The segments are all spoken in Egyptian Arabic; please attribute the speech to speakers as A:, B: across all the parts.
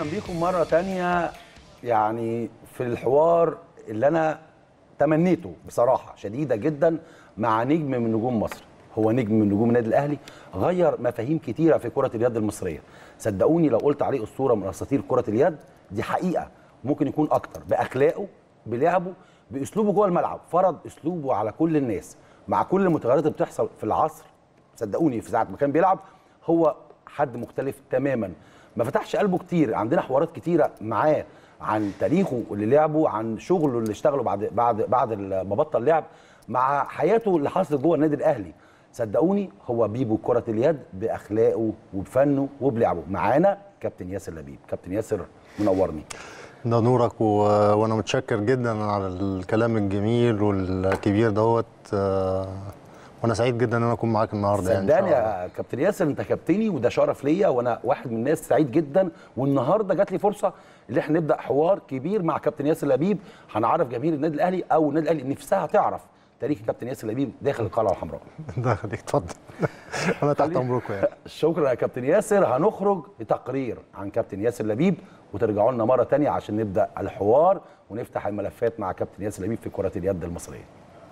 A: اهلا بيكم مره تانية يعني في الحوار اللي انا تمنيته بصراحه شديده جدا مع نجم من نجوم مصر هو نجم من نجوم النادي الاهلي غير مفاهيم كتيره في كره اليد المصريه صدقوني لو قلت عليه اسطوره من اساطير كره اليد دي حقيقه ممكن يكون اكتر باخلاقه بلعبه باسلوبه جوه الملعب فرض اسلوبه على كل الناس مع كل المتغيرات اللي بتحصل في العصر صدقوني في ساعه ما كان بيلعب هو حد مختلف تماما ما فتحش قلبه كتير عندنا حوارات كتيره معاه عن تاريخه اللي لعبه عن شغله اللي اشتغله بعد بعد بعد ما بطل لعب مع حياته اللي حصلت جوه النادي الاهلي صدقوني هو بيبو كره اليد باخلاقه وبفنه وبلعبه معانا كابتن ياسر لبيب كابتن ياسر منورني
B: ده نورك و... وانا متشكر جدا على الكلام الجميل والكبير دوت آه، وانا سعيد جدا ان انا اكون معاك النهارده يعني إن شاء
A: صدقني
B: الله.
A: يا كابتن ياسر انت كابتني وده شرف ليا وانا واحد من الناس سعيد جدا والنهارده جات لي فرصه ان احنا نبدا حوار كبير مع كابتن ياسر لبيب هنعرف جماهير النادي الاهلي او النادي الاهلي نفسها تعرف تاريخ كابتن ياسر لبيب داخل القلعه الحمراء
B: ده خليك اتفضل انا تحت امركم يعني
A: شكرا يا كابتن ياسر هنخرج لتقرير عن كابتن ياسر لبيب وترجعوا لنا مره تانية عشان نبدا الحوار ونفتح الملفات مع كابتن ياسر لبيب في كره اليد المصريه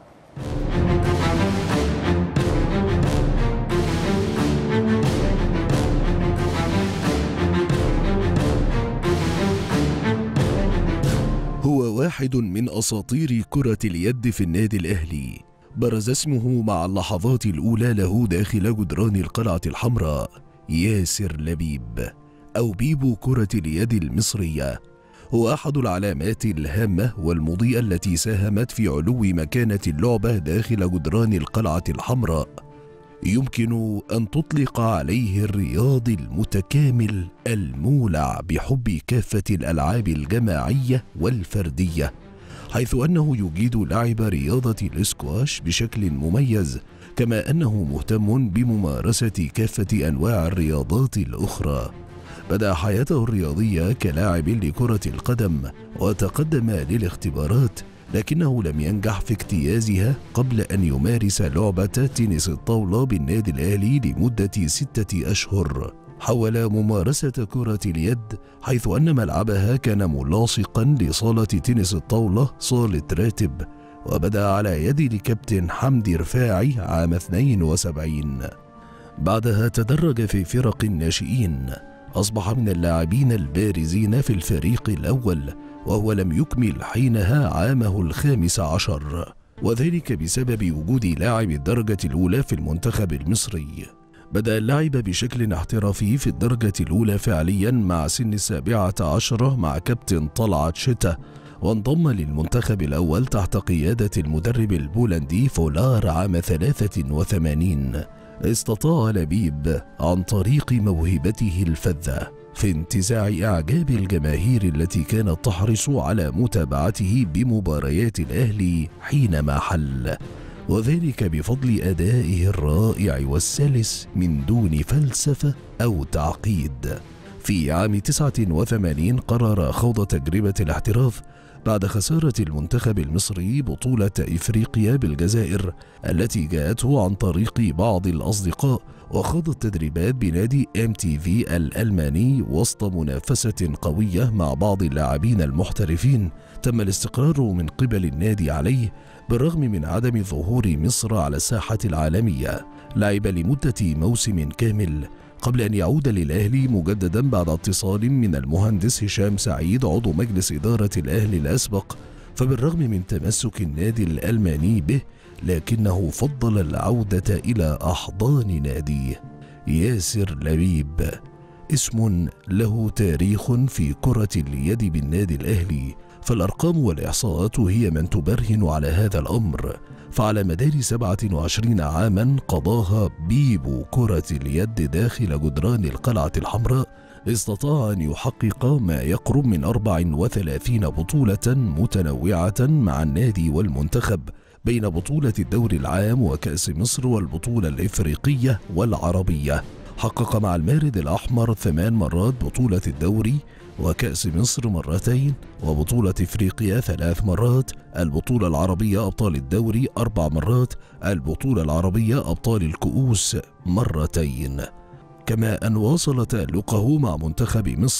C: هو واحد من أساطير كرة اليد في النادي الأهلي برز اسمه مع اللحظات الأولى له داخل جدران القلعة الحمراء ياسر لبيب أو بيبو كرة اليد المصرية هو أحد العلامات الهامة والمضيئة التي ساهمت في علو مكانة اللعبة داخل جدران القلعة الحمراء يمكن ان تطلق عليه الرياضي المتكامل المولع بحب كافه الالعاب الجماعيه والفرديه حيث انه يجيد لعب رياضه الاسكواش بشكل مميز كما انه مهتم بممارسه كافه انواع الرياضات الاخرى بدا حياته الرياضيه كلاعب لكره القدم وتقدم للاختبارات لكنه لم ينجح في اجتيازها قبل أن يمارس لعبة تنس الطاولة بالنادي الأهلي لمدة ستة أشهر حول ممارسة كرة اليد حيث أن ملعبها كان ملاصقا لصالة تنس الطاولة صالة راتب وبدأ على يد الكابتن حمدي رفاعي عام 72 بعدها تدرج في فرق الناشئين أصبح من اللاعبين البارزين في الفريق الأول وهو لم يكمل حينها عامه الخامس عشر وذلك بسبب وجود لاعب الدرجة الأولى في المنتخب المصري بدأ اللعب بشكل احترافي في الدرجة الأولى فعليا مع سن السابعة عشرة مع كابتن طلعت شتا وانضم للمنتخب الأول تحت قيادة المدرب البولندي فولار عام 83 استطاع لبيب عن طريق موهبته الفذة في انتزاع إعجاب الجماهير التي كانت تحرص على متابعته بمباريات الأهلي حينما حل وذلك بفضل أدائه الرائع والسلس من دون فلسفة أو تعقيد في عام 89 قرر خوض تجربة الاحتراف بعد خسارة المنتخب المصري بطولة إفريقيا بالجزائر التي جاءته عن طريق بعض الأصدقاء وخاض التدريبات بنادي ام تي في الألماني وسط منافسة قوية مع بعض اللاعبين المحترفين تم الاستقرار من قبل النادي عليه بالرغم من عدم ظهور مصر على الساحة العالمية لعب لمدة موسم كامل قبل أن يعود للأهلي مجددا بعد اتصال من المهندس هشام سعيد عضو مجلس إدارة الأهلي الأسبق فبالرغم من تمسك النادي الألماني به لكنه فضل العودة إلى أحضان ناديه ياسر لبيب اسم له تاريخ في كرة اليد بالنادي الأهلي فالأرقام والإحصاءات هي من تبرهن على هذا الأمر فعلى مدار 27 عاما قضاها بيبو كرة اليد داخل جدران القلعة الحمراء استطاع أن يحقق ما يقرب من 34 بطولة متنوعة مع النادي والمنتخب بين بطولة الدوري العام وكأس مصر والبطولة الإفريقية والعربية حقق مع المارد الأحمر ثمان مرات بطولة الدوري وكأس مصر مرتين وبطولة إفريقيا ثلاث مرات البطولة العربية أبطال الدوري أربع مرات البطولة العربية أبطال الكؤوس مرتين كما أن واصل تألقه مع منتخب مصر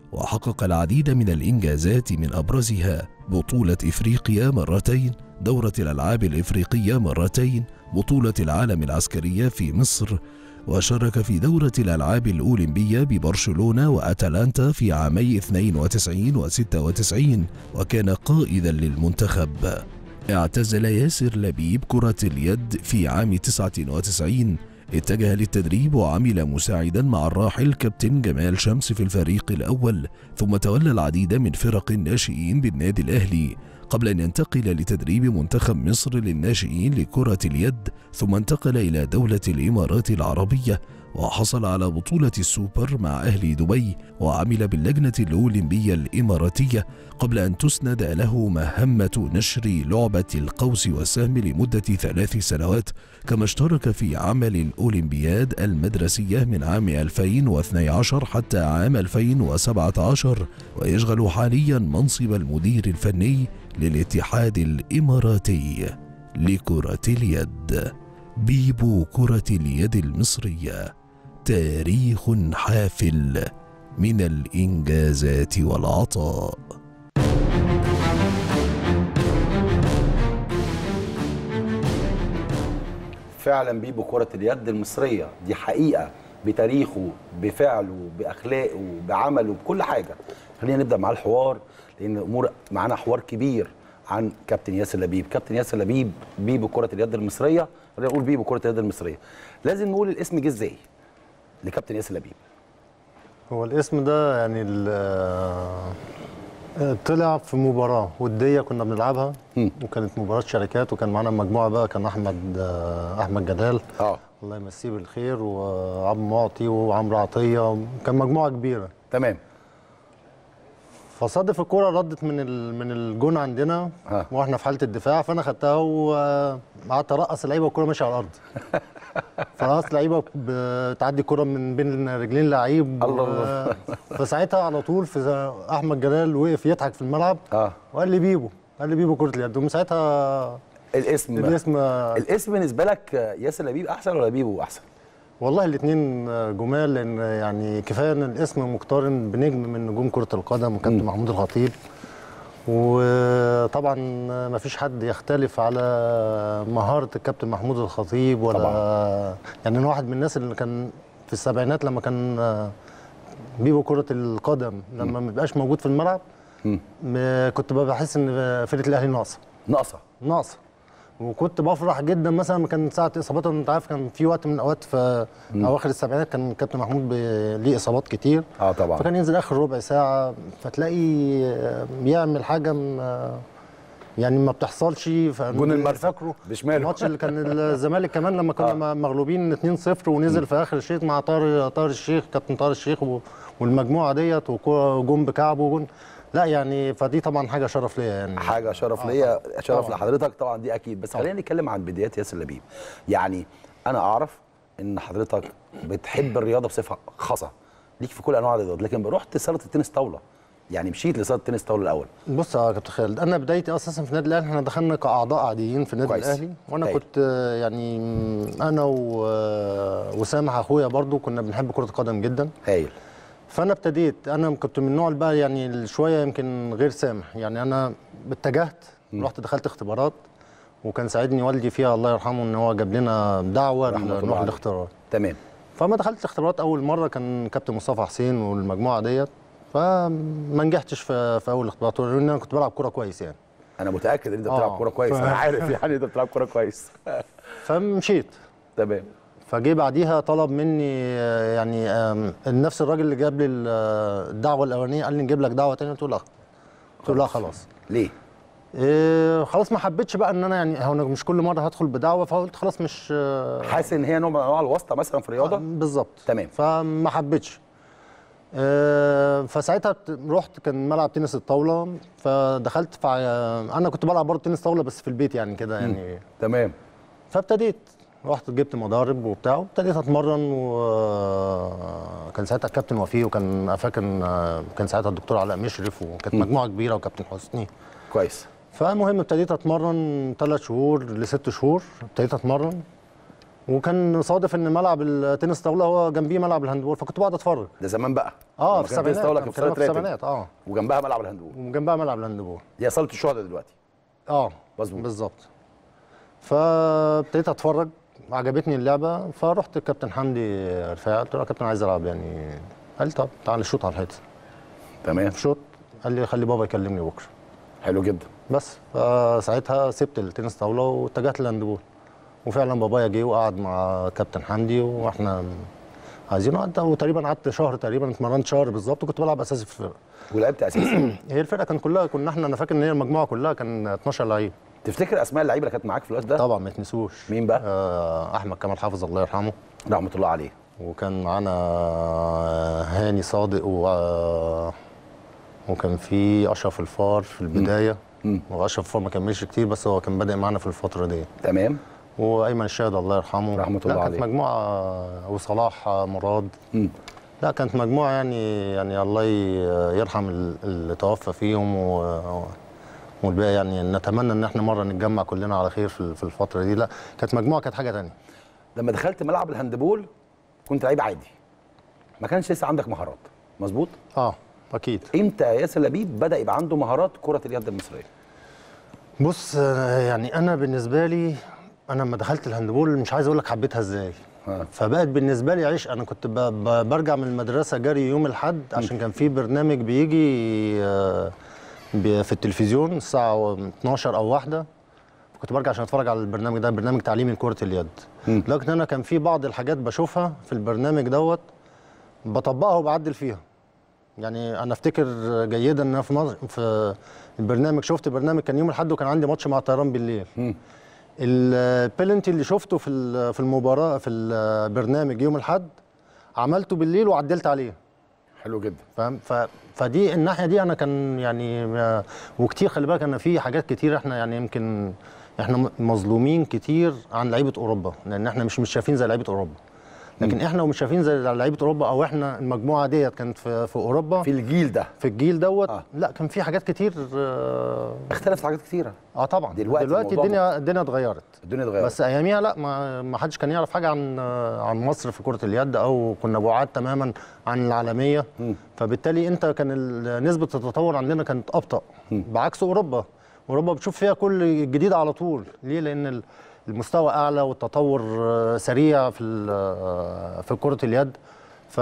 C: وحقق العديد من الإنجازات من أبرزها بطولة إفريقيا مرتين دورة الألعاب الإفريقية مرتين بطولة العالم العسكرية في مصر وشارك في دورة الألعاب الأولمبية ببرشلونة وأتلانتا في عامي 92 و 96 وكان قائدا للمنتخب اعتزل ياسر لبيب كرة اليد في عام 99 اتجه للتدريب وعمل مساعدا مع الراحل كابتن جمال شمس في الفريق الأول ثم تولى العديد من فرق الناشئين بالنادي الأهلي قبل أن ينتقل لتدريب منتخب مصر للناشئين لكرة اليد ثم انتقل إلى دولة الإمارات العربية وحصل على بطولة السوبر مع أهل دبي وعمل باللجنة الأولمبية الإماراتية قبل أن تسند له مهمة نشر لعبة القوس والسهم لمدة ثلاث سنوات كما اشترك في عمل الأولمبياد المدرسية من عام 2012 حتى عام 2017 ويشغل حاليا منصب المدير الفني للاتحاد الإماراتي لكرة اليد بيبو كرة اليد المصرية تاريخ حافل من الإنجازات والعطاء
A: فعلا بيبو كرة اليد المصرية دي حقيقة بتاريخه بفعله بأخلاقه بعمله بكل حاجة خلينا نبدأ مع الحوار لأن الأمور معانا حوار كبير عن كابتن ياسر لبيب كابتن ياسر لبيب بيبو كرة اليد المصرية خلينا نقول بيبو كرة اليد المصرية لازم نقول الاسم جه ازاي لكابتن ياسر لبيب
B: هو الاسم ده يعني ال- آه، طلع في مباراة ودية كنا بنلعبها
A: مم.
B: وكانت مباراة شركات وكان معانا مجموعة بقى كان أحمد آه، أحمد جلال
A: اه
B: الله يمسيه بالخير وعبد معطي وعمرو عطية كان مجموعة كبيرة
A: تمام
B: فصادف الكرة ردت من ال- من الجون عندنا
A: ها.
B: واحنا في حالة الدفاع فأنا خدتها وقعدت أرقص اللعيبة والكرة ماشية على الأرض فرقصت لعيبة بتعدي كرة من بين رجلين لعيب
A: الله
B: و-
A: الله.
B: فساعتها على طول في أحمد جلال وقف يضحك في الملعب
A: اه
B: وقال لي بيبو قال لي بيبو كرة اليد ومن ساعتها
A: الاسم
B: الاسم
A: الاسم بالنسبة لك ياسر لبيب أحسن ولا بيبو أحسن؟
B: والله الاثنين جمال لان يعني كفايه ان الاسم مقترن بنجم من نجوم كره القدم وكابتن محمود الخطيب وطبعا ما فيش حد يختلف على مهاره الكابتن محمود الخطيب ولا
A: طبعاً.
B: يعني انا واحد من الناس اللي كان في السبعينات لما كان بيبو كره القدم لما ما بيبقاش موجود في الملعب
A: مم.
B: م- كنت بقى بحس ان فرقه الاهلي ناقصه
A: ناقصة
B: ناقصه وكنت بفرح جدا مثلا لما كان ساعه اصاباته انت عارف كان في وقت من الاوقات في اواخر السبعينات كان كابتن محمود بي- ليه اصابات كتير
A: اه طبعا
B: فكان ينزل اخر ربع ساعه فتلاقي آه، بيعمل حاجه م- آه، يعني ما بتحصلش
A: جون المرسى
B: فاكره
A: بشماله.
B: الماتش اللي كان الزمالك كمان لما كنا
A: آه.
B: مغلوبين 2-0 ونزل في اخر الشيط مع طاهر طاهر الشيخ كابتن طاهر الشيخ و- والمجموعه ديت وجون بكعبه وجون لا يعني فدي طبعا حاجه شرف ليا يعني
A: حاجه شرف
B: آه،
A: ليا شرف
B: طبعاً.
A: لحضرتك طبعا دي اكيد بس خلينا نتكلم عن بدايات ياسر لبيب يعني انا اعرف ان حضرتك بتحب الرياضه بصفه خاصه ليك في كل انواع الرياضات لكن رحت صاله التنس طاوله يعني مشيت لصاله التنس طاوله الاول
B: بص يا كابتن خالد انا بدايتي اساسا في النادي الاهلي احنا دخلنا كاعضاء عاديين في النادي
A: كويس.
B: الاهلي وانا
A: هايل.
B: كنت آه، يعني م، انا و- آه، وسامح اخويا برضو كنا بنحب كره القدم جدا
A: هايل
B: فانا ابتديت انا كنت من النوع اللي بقى يعني شويه يمكن غير سامح يعني انا اتجهت رحت دخلت اختبارات وكان ساعدني والدي فيها الله يرحمه ان هو جاب لنا دعوه
A: رحمة الله
B: نروح
A: عليه.
B: الاختبارات
A: تمام
B: فما دخلت الاختبارات اول مره كان كابتن مصطفى حسين والمجموعه ديت فما نجحتش في في اول اختبارات لان انا كنت بلعب كوره كويس يعني
A: انا متاكد ان انت
B: آه.
A: بتلعب كوره كويس
B: ف-
A: انا عارف يعني انت بتلعب كوره كويس
B: فمشيت
A: تمام
B: فجه بعديها طلب مني آه، يعني آم، نفس الراجل اللي جاب لي ال- آه، الدعوه الاولانيه قال لي نجيب لك دعوه ثانيه قلت له لا قلت له لا خلاص
A: ليه
B: إيه خلاص ما حبيتش بقى ان انا يعني هو انا مش كل مره هدخل بدعوه فقلت خلاص مش آه،
A: حاسس ان هي نوع من انواع الواسطه مثلا في الرياضه
B: بالظبط
A: تمام.
B: فما حبيتش آه، فساعتها ت- رحت كان ملعب تنس الطاوله فدخلت في ع- انا كنت بلعب برضه تنس طاوله بس في البيت يعني كده يعني
A: تمام
B: فابتديت رحت جبت مضارب وبتاع وابتديت اتمرن وكان ساعتها الكابتن وفيه وكان فاكر إن- كان ساعتها الدكتور علاء مشرف وكانت مجموعه كبيره وكابتن حسني
A: كويس
B: فالمهم ابتديت اتمرن ثلاث شهور لست شهور ابتديت اتمرن وكان صادف ان ملعب التنس طاوله هو جنبيه ملعب الهاندبول فكنت بقعد اتفرج
A: ده زمان بقى
B: اه
A: لما
B: في
A: كان تنس
B: السبعينات
A: طاولة
B: أنا
A: كان في
B: بكلمك
A: صالة
B: في
A: راتب
B: السبعينات اه
A: وجنبها ملعب الهندول
B: وجنبها ملعب الهاندبول
A: هي صاله الشهداء دلوقتي
B: اه
A: مظبوط.
B: بالظبط فابتديت اتفرج عجبتني اللعبه فرحت الكابتن حمدي رفاعي قلت له يا كابتن عايز العب يعني قال لي طب تعالى شوط على الحيطه
A: تمام
B: شوط قال لي خلي بابا يكلمني بكره
A: حلو جدا
B: بس فساعتها سبت التنس طاوله واتجهت للهاندبول وفعلا بابايا جه وقعد مع كابتن حمدي واحنا عايزين نقعد وتقريبا قعدت شهر تقريبا اتمرنت شهر بالظبط وكنت بلعب اساسي في الفرقه
A: ولعبت اساسي
B: هي الفرقه كان كلها كنا احنا انا فاكر ان هي المجموعه كلها كان 12 لعيب
A: تفتكر اسماء اللعيبه اللي كانت معاك في الوقت ده
B: طبعا ما يتنسوش
A: مين بقى
B: آه، احمد كمال حافظ الله يرحمه
A: رحمه الله عليه
B: وكان معانا هاني صادق و وكان في اشرف الفار في البدايه
A: مم.
B: واشرف الفار ما كملش كتير بس هو كان بادئ معانا في الفتره دي
A: تمام
B: وايمن الشاهد الله يرحمه
A: رحمة
B: لا
A: الله
B: كانت
A: عليه.
B: مجموعه وصلاح مراد
A: مم.
B: لا كانت مجموعه يعني يعني الله ي- يرحم ال- اللي توفى فيهم و والباقي يعني نتمنى ان احنا مره نتجمع كلنا على خير في في الفتره دي لا كانت مجموعه كانت حاجه تانية
A: لما دخلت ملعب الهاندبول كنت لعيب عادي ما كانش لسه عندك مهارات مظبوط
B: اه اكيد
A: امتى ياسر لبيب بدا يبقى عنده مهارات كره اليد المصريه
B: بص آه، يعني انا بالنسبه لي انا لما دخلت الهاندبول مش عايز اقول لك حبيتها ازاي
A: ها.
B: فبقت بالنسبه لي عيش انا كنت ب- ب- برجع من المدرسه جري يوم الاحد عشان كان في برنامج بيجي آه، بي- في التلفزيون الساعه 12 او واحدة كنت برجع عشان اتفرج على البرنامج ده برنامج تعليمي لكره اليد
A: مم.
B: لكن انا كان في بعض الحاجات بشوفها في البرنامج دوت بطبقها وبعدل فيها يعني انا افتكر جيدا ان أنا في مصر في البرنامج شفت برنامج كان يوم الاحد وكان عندي ماتش مع الطيران بالليل
A: مم.
B: البلنتي اللي شفته في ال- في المباراه في البرنامج يوم الاحد عملته بالليل وعدلت عليه
A: حلو جدا
B: فاهم ف... فدي الناحيه دي انا كان يعني ما- وكتير خلي بالك انا في حاجات كتير احنا يعني يمكن احنا م- مظلومين كتير عن لعيبه اوروبا لان احنا مش مش شايفين زي لعيبه اوروبا لكن احنا ومش شايفين زي لعيبه اوروبا او احنا المجموعه ديت كانت في, في اوروبا
A: في الجيل ده
B: في الجيل دوت
A: آه.
B: آه. لا كان في حاجات كتير اه,
A: اختلفت حاجات كتيره
B: آه طبعا
A: دلوقتي
B: دلوقتي
A: الموضوع
B: الدنيا الدنيا اتغيرت
A: الدنيا اتغيرت
B: بس اياميها لا ما ما حدش كان يعرف حاجه عن عن مصر في كره اليد او كنا بعاد تماما عن العالميه
A: مم.
B: فبالتالي انت كان ال- نسبه التطور عندنا كانت ابطا بعكس اوروبا اوروبا بتشوف فيها كل جديد على طول ليه لان ال- المستوى اعلى والتطور آه، سريع في ال- آه، في كره اليد ف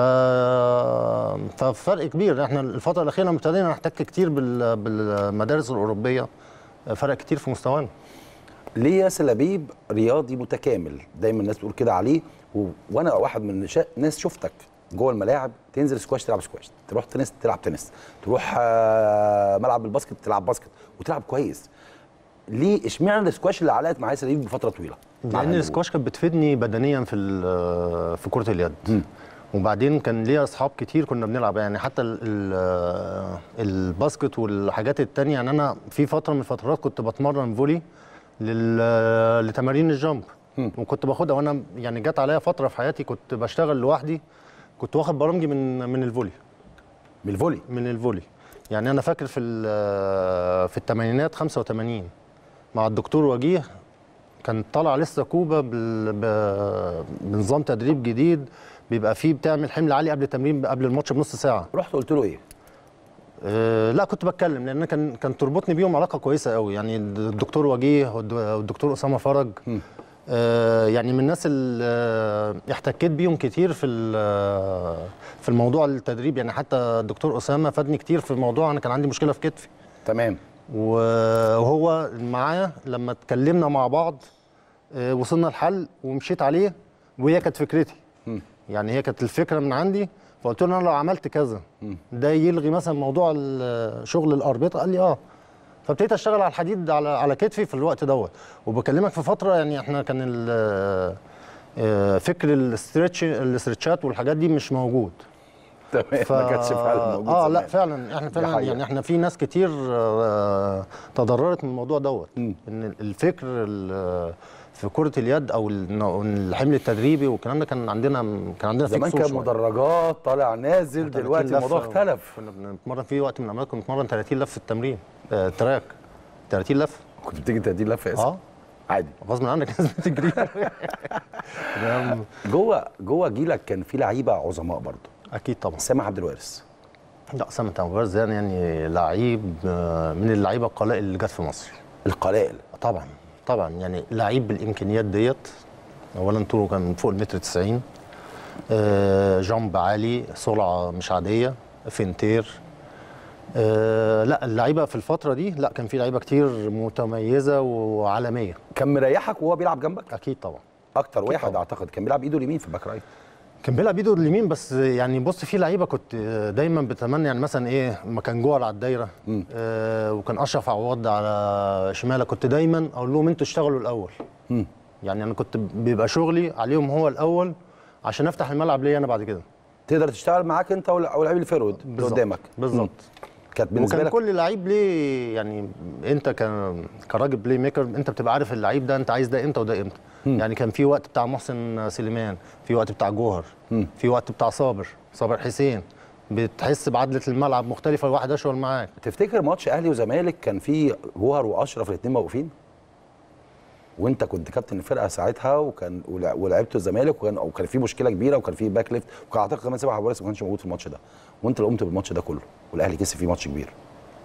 B: ففرق كبير احنا الفتره الاخيره لما ابتدينا نحتك كتير بال- بالمدارس الاوروبيه آه، فرق كتير في مستوانا
A: ليه ياسر لبيب رياضي متكامل دايما الناس بتقول كده عليه و... وانا واحد من شا... ناس شفتك جوه الملاعب تنزل سكواش تلعب سكواش تروح تنس تلعب تنس تروح آه، ملعب الباسكت تلعب باسكت وتلعب كويس ليه اشمعنى السكواش اللي علقت مع ياسر لبيب بفتره طويله مع
B: لان
A: الهاندبول؟
B: السكواش كانت بتفيدني بدنيا في ال- في كره اليد وبعدين كان ليا اصحاب كتير كنا بنلعب يعني حتى ال ال الباسكت والحاجات التانية يعني انا في فتره من الفترات كنت بتمرن فولي لل- لتمارين الجامب وكنت باخدها وانا يعني جت عليا فتره في حياتي كنت بشتغل لوحدي كنت واخد برامجي من من الفولي
A: من الفولي
B: من الفولي يعني انا فاكر في ال- في الثمانينات 85 مع الدكتور وجيه كان طالع لسه كوبا بال- ب- بنظام تدريب جديد بيبقى فيه بتعمل حمل عالي قبل التمرين قبل الماتش بنص ساعه
A: رحت قلت له ايه
B: أه لا كنت بتكلم لان كان كان تربطني بيهم علاقه كويسه قوي يعني الدكتور وجيه والد- والدكتور اسامه فرج أه يعني من الناس اللي آه، احتكيت بيهم كتير في ال- في الموضوع التدريب يعني حتى الدكتور اسامه فادني كتير في موضوع انا كان عندي مشكله في كتفي
A: تمام
B: وهو معايا لما اتكلمنا مع بعض آه، وصلنا لحل ومشيت عليه وهي كانت فكرتي يعني هي كانت الفكره من عندي فقلت له انا لو عملت كذا ده يلغي مثلا موضوع ال- شغل الاربطه قال لي اه فابتديت اشتغل على الحديد على على كتفي في الوقت دوت وبكلمك في فتره يعني احنا كان ال- آه، فكر الاسترتش الاسترتشات والحاجات دي مش موجود
A: تمام ما كانتش فعلا موجود
B: اه لا
A: زمان.
B: فعلا احنا
A: دي
B: فعلا
A: حقيقة.
B: يعني احنا في ناس كتير آه تضررت من الموضوع دوت
A: مم.
B: ان الفكر ال- في كره اليد او ال- الحمل التدريبي والكلام ده كان عندنا كان عندنا
A: زمان
B: فيه
A: كان
B: كسور شوية.
A: مدرجات طالع نازل
B: 30
A: دلوقتي الموضوع
B: لفة.
A: اختلف
B: كنا بنتمرن في وقت من الاوقات كنا بنتمرن 30 لفه في التمرين آه تراك 30 لفه
A: كنت بتيجي تدي لفه يا
B: اه
A: عادي
B: غصب عنك لازم تجري نعم.
A: جوه جوه جيلك كان في لعيبه عظماء برضه
B: اكيد طبعا
A: سامح عبد الوارث
B: لا سامة أبو زيان يعني لعيب آه، من اللعيبه القلائل اللي جت في مصر
A: القلائل
B: طبعا طبعا يعني لعيب بالامكانيات ديت اولا طوله كان فوق المتر 90 آه، جامب عالي سرعه مش عاديه فينتير آه، لا اللعيبه في الفتره دي لا كان في لعيبه كتير متميزه وعالميه
A: كان مريحك وهو بيلعب جنبك
B: اكيد طبعا
A: اكتر واحد
B: طبعا.
A: اعتقد كان بيلعب ايده اليمين في الباك رايت
B: كان بيلعب ايده اليمين بس يعني بص في لعيبه كنت دايما بتمنى يعني مثلا ايه لما كان جوهر على الدايره آه وكان اشرف عوض على شماله كنت دايما اقول لهم انتوا اشتغلوا الاول
A: مم.
B: يعني انا كنت بيبقى شغلي عليهم هو الاول عشان افتح الملعب ليا انا بعد كده
A: تقدر تشتغل معاك انت ولا- او لعيب الفيرود اللي
B: بالظبط.
A: قدامك
B: بالظبط
A: كانت بالنسبه
B: وكان
A: لك
B: كل لعيب ليه يعني انت ك كراجل بلاي ميكر انت بتبقى عارف اللعيب ده انت عايز ده امتى وده امتى يعني كان في وقت بتاع محسن سليمان في وقت بتاع جوهر في وقت بتاع صابر صابر حسين بتحس بعدله الملعب مختلفه الواحد اشول معاك
A: تفتكر ماتش اهلي وزمالك كان فيه جوهر واشرف الاثنين موقوفين وانت كنت كابتن الفرقه ساعتها وكان ولع- ولعبت الزمالك وكان وكان في مشكله كبيره وكان في باك ليفت وكان اعتقد كمان سامح عبد ما كانش موجود في الماتش ده وانت اللي قمت بالماتش ده كله والاهلي كسب فيه ماتش كبير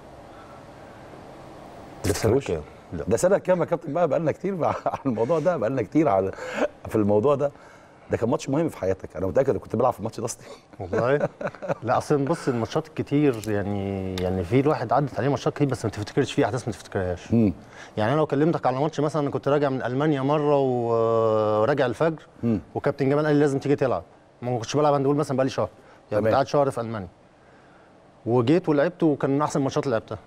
A: تفتكروش؟
B: كام؟ لا.
A: ده سنه كام يا كابتن بقى بقالنا كتير مع- على الموضوع ده بقالنا كتير على في الموضوع ده ده كان ماتش مهم في حياتك انا متاكد كنت بلعب في الماتش ده اصلا
B: والله لا اصل بص الماتشات الكتير يعني يعني في الواحد عدت عليه ماتشات كتير بس ما تفتكرش فيه احداث ما تفتكرهاش يعني انا لو كلمتك على ماتش مثلا انا كنت راجع من المانيا مره و- وراجع الفجر وكابتن جمال قال لي لازم تيجي تلعب ما كنتش بلعب هاندبول مثلا بقالي شهر يعني
A: تمام.
B: كنت قاعد شهر في المانيا وجيت ولعبت وكان من احسن الماتشات اللي لعبتها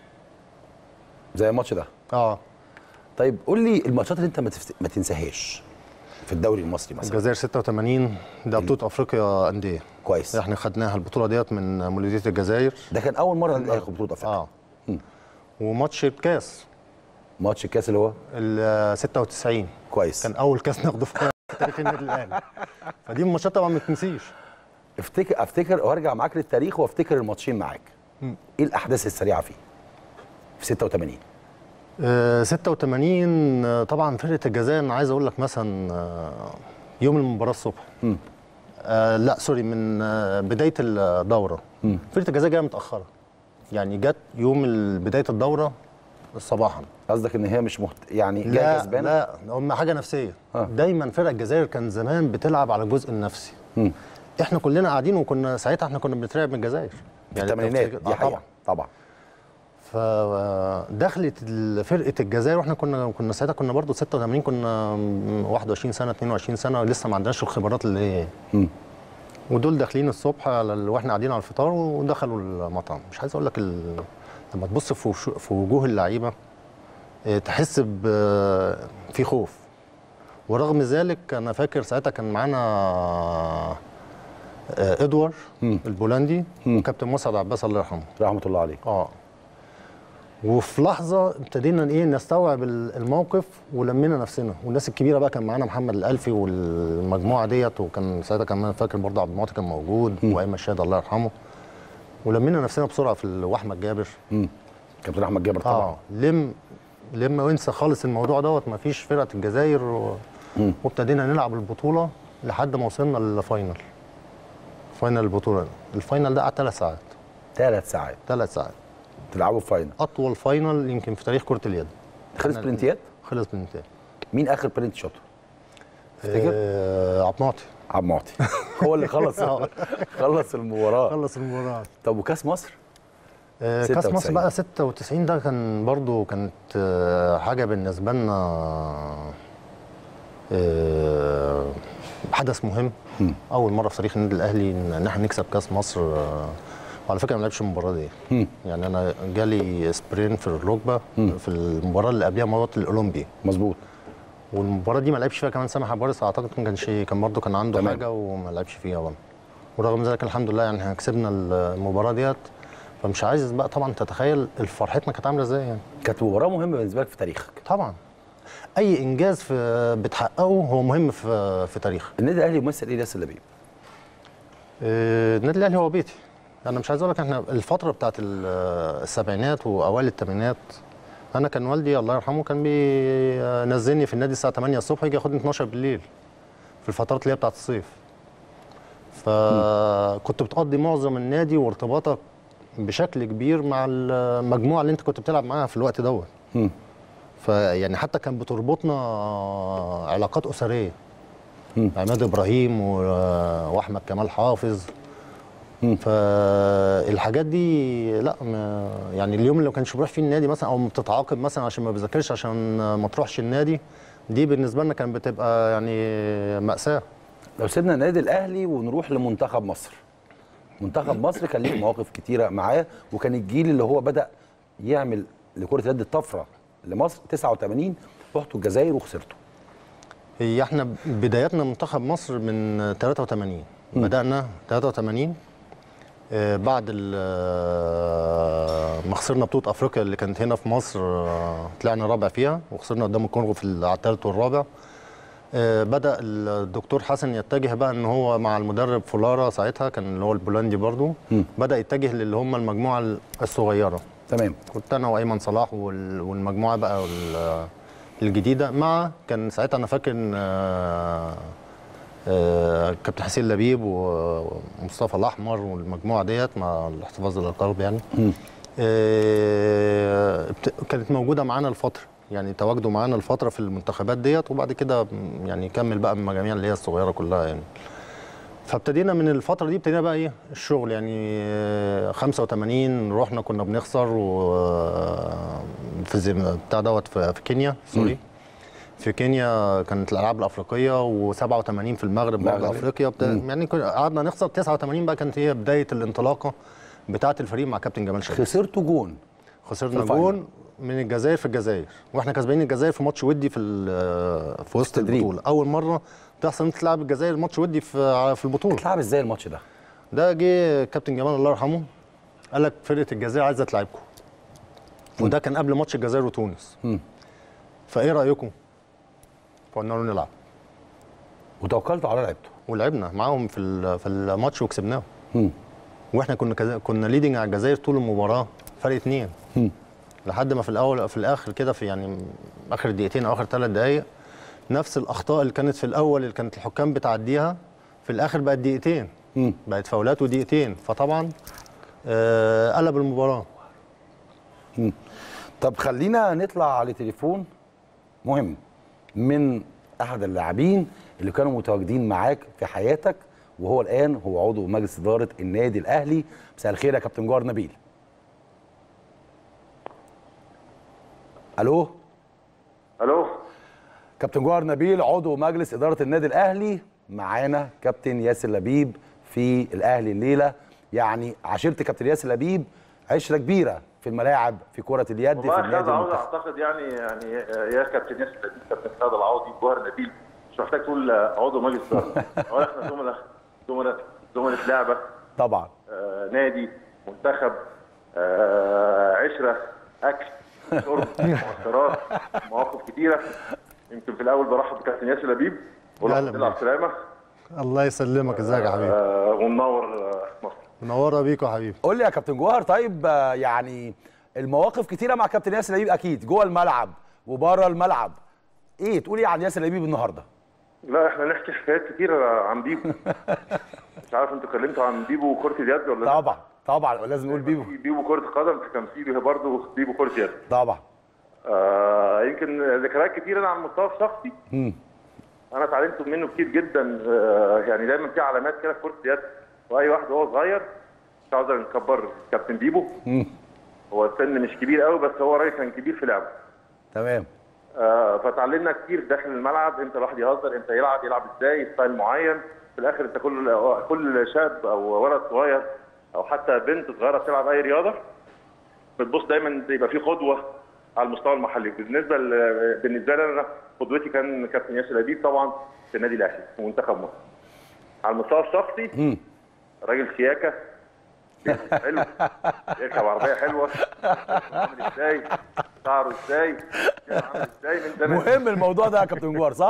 A: زي الماتش ده
B: اه
A: طيب قول لي الماتشات اللي انت ما, تفت... ما تنساهاش في الدوري المصري مثلا
B: الجزائر 86 ده بطوله افريقيا انديه
A: كويس
B: احنا خدناها البطوله ديت من مولوديه الجزائر
A: ده كان اول مره ناخد بطوله افريقيا
B: اه وماتش الكاس
A: ماتش الكاس اللي هو
B: ال 96
A: كويس
B: كان اول كاس ناخده في تاريخ النادي الاهلي فدي من الماتشات طبعا ما تنسيش
A: افتكر افتكر وارجع معاك للتاريخ وافتكر الماتشين معاك ايه الاحداث السريعه فيه في 86
B: آه 86 آه، طبعا فرقه الجزائر انا عايز اقول لك مثلا آه، يوم المباراه الصبح آه لا سوري من آه بدايه الدوره فرقه الجزائر جايه متاخره يعني جت يوم ال- بدايه الدوره صباحا
A: قصدك ان هي مش مهت... يعني جايه
B: لا
A: كسبانه
B: لا هم حاجه نفسيه
A: آه.
B: دايما فرق الجزائر كان زمان بتلعب على الجزء النفسي
A: مم.
B: احنا كلنا قاعدين وكنا ساعتها احنا كنا بنترعب من الجزائر
A: في الثمانينات
B: آه
A: دي حقيقه
B: طبعا
A: طبعا
B: فدخلت ال- فرقه الجزائر واحنا كنا كنا ساعتها كنا برضو 86 كنا م- 21 سنه 22 سنه ولسه ما عندناش الخبرات اللي هي
A: مم.
B: ودول داخلين الصبح على ال- واحنا قاعدين على الفطار ودخلوا المطعم مش عايز اقول لك ال... لما تبص في, وشو... في وجوه اللعيبه اه، تحس ب في خوف ورغم ذلك انا فاكر ساعتها كان معانا اه، ادوار البولندي وكابتن مسعد عباس الله يرحمه
A: رحمه الله عليه
B: اه وفي لحظه ابتدينا ايه نستوعب ال- الموقف ولمينا نفسنا والناس الكبيره بقى كان معانا محمد الالفي والمجموعه ديت وكان ساعتها كمان فاكر برضه عبد المعطي كان موجود وايمن الشهيد الله يرحمه ولمينا نفسنا بسرعه في ال- واحمد جابر
A: مم. كابتن احمد جابر طبعا
B: اه لم لم وانسى خالص الموضوع دوت ما فيش فرقه الجزائر و... وابتدينا نلعب البطوله لحد ما وصلنا للفاينل فاينل البطوله الفاينل ده قعد ثلاث ساعات
A: ثلاث ساعات
B: ثلاث ساعات
A: تلعبوا في فاينل
B: اطول فاينل يمكن في تاريخ كره اليد
A: خلص برنتيات
B: خلص بالنتائج
A: مين اخر برنت شاطه تفتكر
B: آه عبد المعطي
A: عبد المعطي هو اللي خلص خلص المباراه
B: خلص المباراه
A: طب وكاس مصر
B: آه كاس
A: 96.
B: مصر بقى 96 ده كان برضو كانت آه حاجه بالنسبه لنا آه حدث مهم اول مره في تاريخ النادي الاهلي ان إن احنا نكسب كاس مصر آه وعلى فكره ما لعبش المباراه دي يعني انا جالي سبرين في الركبه في المباراه اللي قبلها مباراه الاولمبي
A: مظبوط
B: والمباراه دي ما لعبش فيها كمان سامح عبارس اعتقد ما كانش كان برضه كان عنده
A: تمام.
B: حاجه وما لعبش فيها برضه ورغم ذلك الحمد لله يعني احنا كسبنا المباراه ديت فمش عايز بقى طبعا تتخيل فرحتنا كانت عامله ازاي يعني
A: كانت مباراه مهمه بالنسبه لك في تاريخك
B: طبعا اي انجاز في بتحققه هو مهم في في تاريخ
A: النادي الاهلي يمثل ايه ياسر لبيب
B: آه، النادي الاهلي هو بيتي انا مش عايز اقول لك احنا الفتره بتاعت ال- السبعينات واوائل الثمانينات انا كان والدي الله يرحمه كان بينزلني في النادي الساعه 8 الصبح يجي ياخدني 12 بالليل في الفترات اللي هي بتاعت الصيف فكنت بتقضي معظم النادي وارتباطك بشكل كبير مع المجموعه اللي انت كنت بتلعب معاها في الوقت دوت
A: مم.
B: فيعني حتى كان بتربطنا علاقات اسريه
A: مم.
B: عماد ابراهيم و- واحمد كمال حافظ
A: مم.
B: فالحاجات دي لا ما يعني اليوم اللي ما كانش بروح فيه النادي مثلا او بتتعاقب مثلا عشان ما بذاكرش عشان ما تروحش النادي دي بالنسبه لنا كانت بتبقى يعني ماساه
A: لو سيبنا النادي الاهلي ونروح لمنتخب مصر منتخب مصر كان ليه مواقف كتيره معاه وكان الجيل اللي هو بدا يعمل لكره اليد الطفره لمصر 89 رحتوا الجزائر وخسرتوا
B: هي احنا بداياتنا منتخب مصر من 83 بدأنا 83 آه، بعد ال- آه، ما خسرنا بطولة أفريقيا اللي كانت هنا في مصر آه، طلعنا رابع فيها وخسرنا قدام الكونغو في ال- على الثالث والرابع آه، بدأ الدكتور حسن يتجه بقى ان هو مع المدرب فولارا ساعتها كان اللي هو البولندي برضو
A: مم.
B: بدأ يتجه للي هم المجموعة الصغيرة
A: تمام
B: كنت انا وايمن صلاح وال- والمجموعه بقى وال- الجديده مع كان ساعتها انا فاكر ان آه، آه، كابتن حسين لبيب ومصطفى الاحمر والمجموعه ديت مع الاحتفاظ بالالقاب يعني
A: مم.
B: آه، بت- كانت موجوده معانا الفتره يعني تواجدوا معانا الفتره في المنتخبات ديت وبعد كده م- يعني كمل بقى من المجاميع اللي هي الصغيره كلها يعني فابتدينا من الفترة دي ابتدينا بقى ايه الشغل يعني آه، 85 رحنا كنا بنخسر و آه، في زي- بتاع دوت في في كينيا سوري في كينيا كانت الالعاب الافريقيه و87 في المغرب برضه
A: المغرب.
B: افريقيا بتا... يعني كنا- قعدنا نخسر 89 بقى كانت هي بدايه الانطلاقه بتاعه الفريق مع كابتن جمال شريف
A: خسرتوا جون في
B: خسرنا
A: الفاينل.
B: جون من الجزائر في الجزائر واحنا كسبانين الجزائر في ماتش ودي في ال- في وسط
A: تدريب.
B: البطوله اول مره تحصل انت تلعب الجزائر ماتش ودي في في البطوله
A: اتلعب ازاي الماتش ده
B: ده جه كابتن جمال الله يرحمه قال لك فرقه الجزائر عايزه تلعبكم وده كان قبل ماتش الجزائر وتونس
A: مم.
B: فايه رايكم فقلنا له نلعب
A: وتوكلتوا على لعبته
B: ولعبنا معاهم في ال- في الماتش وكسبناه
A: مم.
B: واحنا كنا كذا- كنا ليدنج على الجزائر طول المباراه فرق اتنين
A: مم.
B: لحد ما في الاول في الاخر كده في يعني اخر دقيقتين او اخر ثلاث دقائق نفس الاخطاء اللي كانت في الاول اللي كانت الحكام بتعديها في الاخر بقت دقيقتين
A: مم.
B: بقت فاولات ودقيقتين فطبعا آه قلب المباراه
A: طب خلينا نطلع على تليفون مهم من احد اللاعبين اللي كانوا متواجدين معاك في حياتك وهو الان هو عضو مجلس اداره النادي الاهلي مساء الخير يا كابتن جوهر نبيل الو
D: الو
A: كابتن جوهر نبيل عضو مجلس اداره النادي الاهلي معانا كابتن ياسر لبيب في الاهلي الليله يعني عشيره كابتن ياسر لبيب عشره كبيره في الملاعب في كره اليد في
D: والله
A: النادي
D: خالد عوضي
A: المنتخب
D: اعتقد يعني يعني يا كابتن ياسر لبيب كابتن خالد العوضي جوهر نبيل مش محتاج تقول عضو مجلس اداره هو احنا زملاء زملاء زملاء لعبه
A: طبعا
D: آه، نادي منتخب آه، عشره اكل شرب مؤثرات مواقف كتيره يمكن في الاول برحب بكابتن ياسر لبيب بقول له
B: أهلا
D: الحمد لله على
B: بيك.
D: السلامه
B: الله يسلمك ازيك يا حبيبي
D: آه، ومنور آه، مصر
B: منوره بيكم يا حبيبي
A: قول لي يا كابتن جوهر طيب آه، يعني المواقف كتيره مع كابتن ياسر لبيب اكيد جوه الملعب وبره الملعب ايه تقول ايه عن ياسر لبيب النهارده
D: لا احنا نحكي حكايات كتير عن بيبو مش عارف انتوا اتكلمتوا عن بيبو وكرة اليد ولا لا؟
A: طبعا طبعا لازم نقول بيبو
D: في بيبو كرة قدم كان في برضه بيبو كرة يد
A: طبعا
D: آه يمكن ذكريات كتير انا على المستوى الشخصي
A: مم.
D: انا اتعلمت منه كتير جدا آه يعني دايما في علامات كده في كرة اليد واي واحد وهو صغير مش عاوز نكبر كابتن بيبو
A: مم.
D: هو السن مش كبير قوي بس هو راجل كان كبير في لعبه
A: تمام
D: آه، فتعلمنا كتير داخل الملعب امتى الواحد يهزر امتى يلعب يلعب ازاي ستايل معين في الاخر انت كل كل شاب او ولد صغير او حتى بنت صغيره بتلعب اي رياضه بتبص دايما يبقى في قدوه على المستوى المحلي بالنسبه ل- بالنسبه لي انا قدوتي كان كابتن ياسر لبيب طبعا في النادي الاهلي في منتخب مصر على المستوى الشخصي
A: مم.
D: راجل شياكه حلو يركب عربيه حلوه عامل ازاي شعره ازاي عامل ازاي من زمان
A: مهم الموضوع ده يا كابتن جوهر صح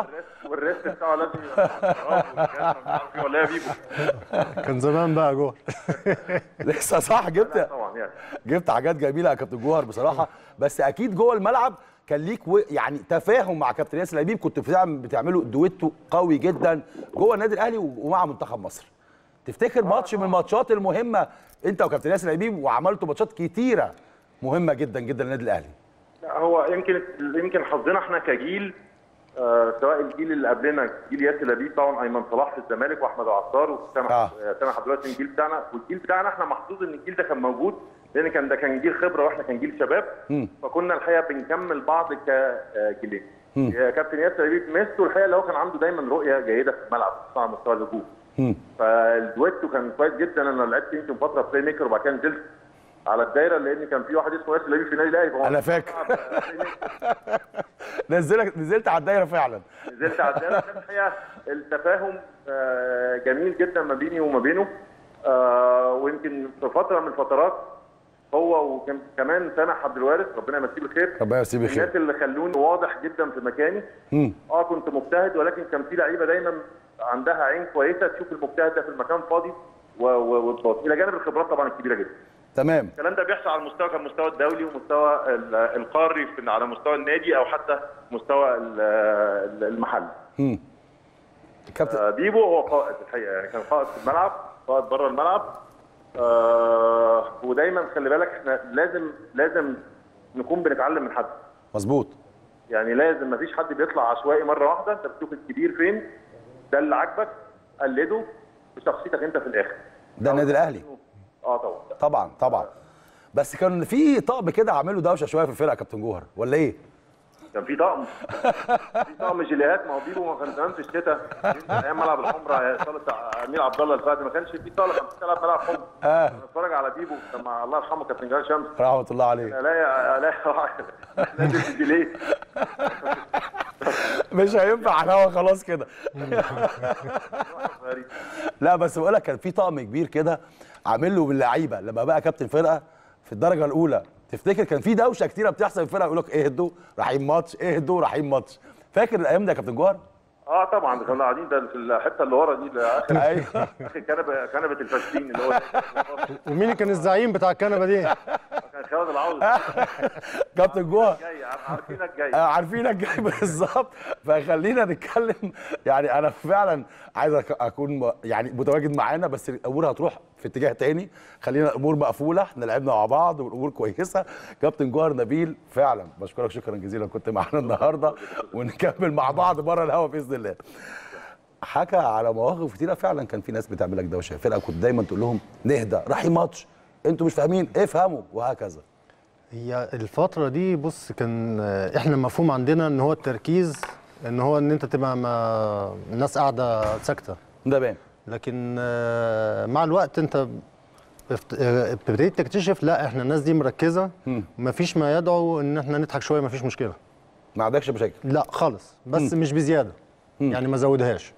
D: والريست بتاعه لازم يبقى خلاص، والجزمة مش عارف إيه، ولا يا بيبو
B: كان زمان بقى جوه
A: لسه صح جبت
D: طبعا يعني
A: جبت حاجات جميله يا كابتن جوهر بصراحه بس اكيد جوه الملعب كان ليك و... يعني تفاهم مع كابتن ياسر لبيب كنت بتعمل بتعملوا دويتو قوي جدا جوه النادي الاهلي و- ومع منتخب مصر تفتكر ماتش من الماتشات المهمه انت وكابتن ياسر لبيب وعملتوا ماتشات كتيره مهمه جدا جدا للنادي الاهلي
D: لا، هو يمكن يمكن حظنا احنا كجيل آه سواء الجيل اللي قبلنا جيل ياسر لبيب طبعا ايمن صلاح في الزمالك واحمد عطار وسامح
A: آه.
D: آه. سامح دلوقتي الجيل بتاعنا والجيل بتاعنا احنا محظوظ ان الجيل ده كان موجود لان كان ده كان جيل خبره واحنا كان جيل شباب فكنا الحقيقه بنكمل بعض كجيلين يا كابتن ياسر لبيب ميزته الحقيقه اللي هو كان عنده دايما رؤيه جيده في الملعب خصوصا على مستوى الهجوم فالدويتو كان كويس جدا انا لعبت يمكن فتره بلاي ميكر وبعد كده نزلت على الدايره لان كان في واحد اسمه ياسر لبيب في النادي الاهلي فهو
A: أنا فاكر.
D: بلاي ميكر.
A: نزلك نزلت على الدايره فعلا
D: نزلت على الدائره كان الحقيقه التفاهم آه، جميل جدا ما بيني وما بينه آه، ويمكن في فتره من الفترات هو وكمان سامح عبد الوارث ربنا يمسيه بالخير
A: ربنا يمسيه بالخير.
D: الناس اللي خلوني واضح جدا في مكاني اه كنت مجتهد ولكن كان في لعيبه دايما عندها عين كويسه تشوف المجتهد ده في المكان فاضي و- و- وتباصي الى جانب الخبرات طبعا الكبيره جدا
A: تمام
D: الكلام ده بيحصل على المستوى كان مستوى الدولي ومستوى ال- القاري في- على مستوى النادي او حتى مستوى ال- ال- المحلي
A: كابتن
D: آه، بيبو هو قائد الحقيقه يعني كان قائد في الملعب قائد بره الملعب آه ودايما خلي بالك احنا لازم لازم نكون بنتعلم من حد
A: مظبوط
D: يعني لازم مفيش حد بيطلع عشوائي مره واحده انت بتشوف الكبير فين ده اللي عاجبك قلده بشخصيتك انت في الاخر
A: ده النادي الاهلي
D: اه طبعا
A: طبعا طبعا بس كان في طقم كده عامله دوشه شويه في الفرقه يا كابتن جوهر ولا ايه؟
D: كان في طقم في طقم جيليهات ما هو بيبو ما كان زمان في الشتاء ايام ملعب الحمراء صاله امير عبد الله الفهد ما كانش في صاله كان في تلعب ملعب حمر
A: آه.
D: بتفرج على بيبو كان مع الله يرحمه كابتن جلال شمس
A: رحمه الله عليه
D: الاقي الاقي نازل في الجيليه
A: مش هينفع على الهوا خلاص كده لا بس بقول لك كان في طقم كبير كده عامل له باللعيبه لما بقى كابتن فرقه في الدرجه الاولى تفتكر كان في دوشه كتيره بتحصل في الفرقه يقول لك اهدوا رايحين ماتش اهدوا رايحين ماتش فاكر الايام دي يا كابتن جوهر؟
D: اه طبعا كنا قاعدين ده في الحته اللي ورا دي ده اخر
A: ايوه
D: اخر كنبه كنبه الفاشلين اللي هو
B: ومين اللي كان الزعيم بتاع الكنبه دي؟
D: كان خالد العوض
A: كابتن جوهر
D: جاي عارفينك جاي
A: آه، عارفينك جاي بالظبط فخلينا نتكلم يعني انا فعلا عايز أك- اكون م- يعني متواجد معانا بس الامور هتروح في اتجاه تاني خلينا الامور مقفوله احنا لعبنا مع بعض والامور كويسه كابتن جوهر نبيل فعلا بشكرك شكرا جزيلا كنت معانا النهارده ونكمل مع بعض بره الهوا باذن الله حكى على مواقف كتيره فعلا كان في ناس بتعمل لك دوشه فرقه كنت دايما تقول لهم نهدى رايحين ماتش انتوا مش فاهمين افهموا وهكذا
B: هي الفترة دي بص كان آه، احنا مفهوم عندنا ان هو التركيز ان هو ان انت تبقى ما الناس قاعدة ساكتة
A: ده باين
B: لكن آه، مع الوقت انت افت- آه، ابتديت تكتشف لا احنا الناس دي مركزة مفيش ما يدعو ان احنا نضحك شوية مفيش مشكلة
A: ما عندكش مشاكل
B: لا خالص بس مش بزيادة يعني ما زودهاش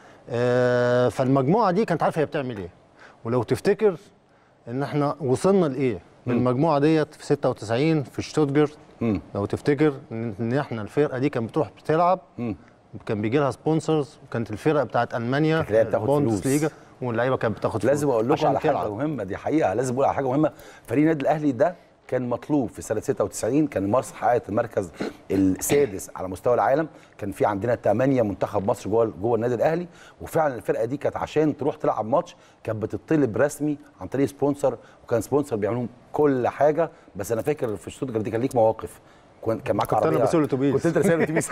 B: آه، فالمجموعة دي كانت عارفة هي بتعمل ايه ولو تفتكر ان احنا وصلنا لايه بالمجموعة ديت في 96 في شتوتجارت لو تفتكر ان إن احنا الفرقة دي كانت بتروح بتلعب كان بيجي لها سبونسرز وكانت الفرقه بتاعت المانيا
A: كانت اللي هي بتاخد فلوس.
B: ليجا واللعيبه كانت بتاخد
A: لازم
B: فلوس
A: اقول لكم
B: عشان
A: على حاجه
B: تلعب.
A: مهمه دي حقيقه لازم اقول على حاجه مهمه فريق النادي الاهلي ده كان مطلوب في سنه 96 كان مصر حققت المركز السادس على مستوى العالم كان في عندنا 8 منتخب مصر جوه جوه النادي الاهلي وفعلا الفرقه دي كانت عشان تروح تلعب ماتش كانت بتطلب رسمي عن طريق سبونسر وكان سبونسر بيعمل لهم كل حاجه بس انا فاكر في شتوتجارت دي كان ليك مواقف كان كان معاك
B: كنت أنا
A: عربيه
B: بسوق الأتوبيس.
A: كنت انت رسائل الاتوبيس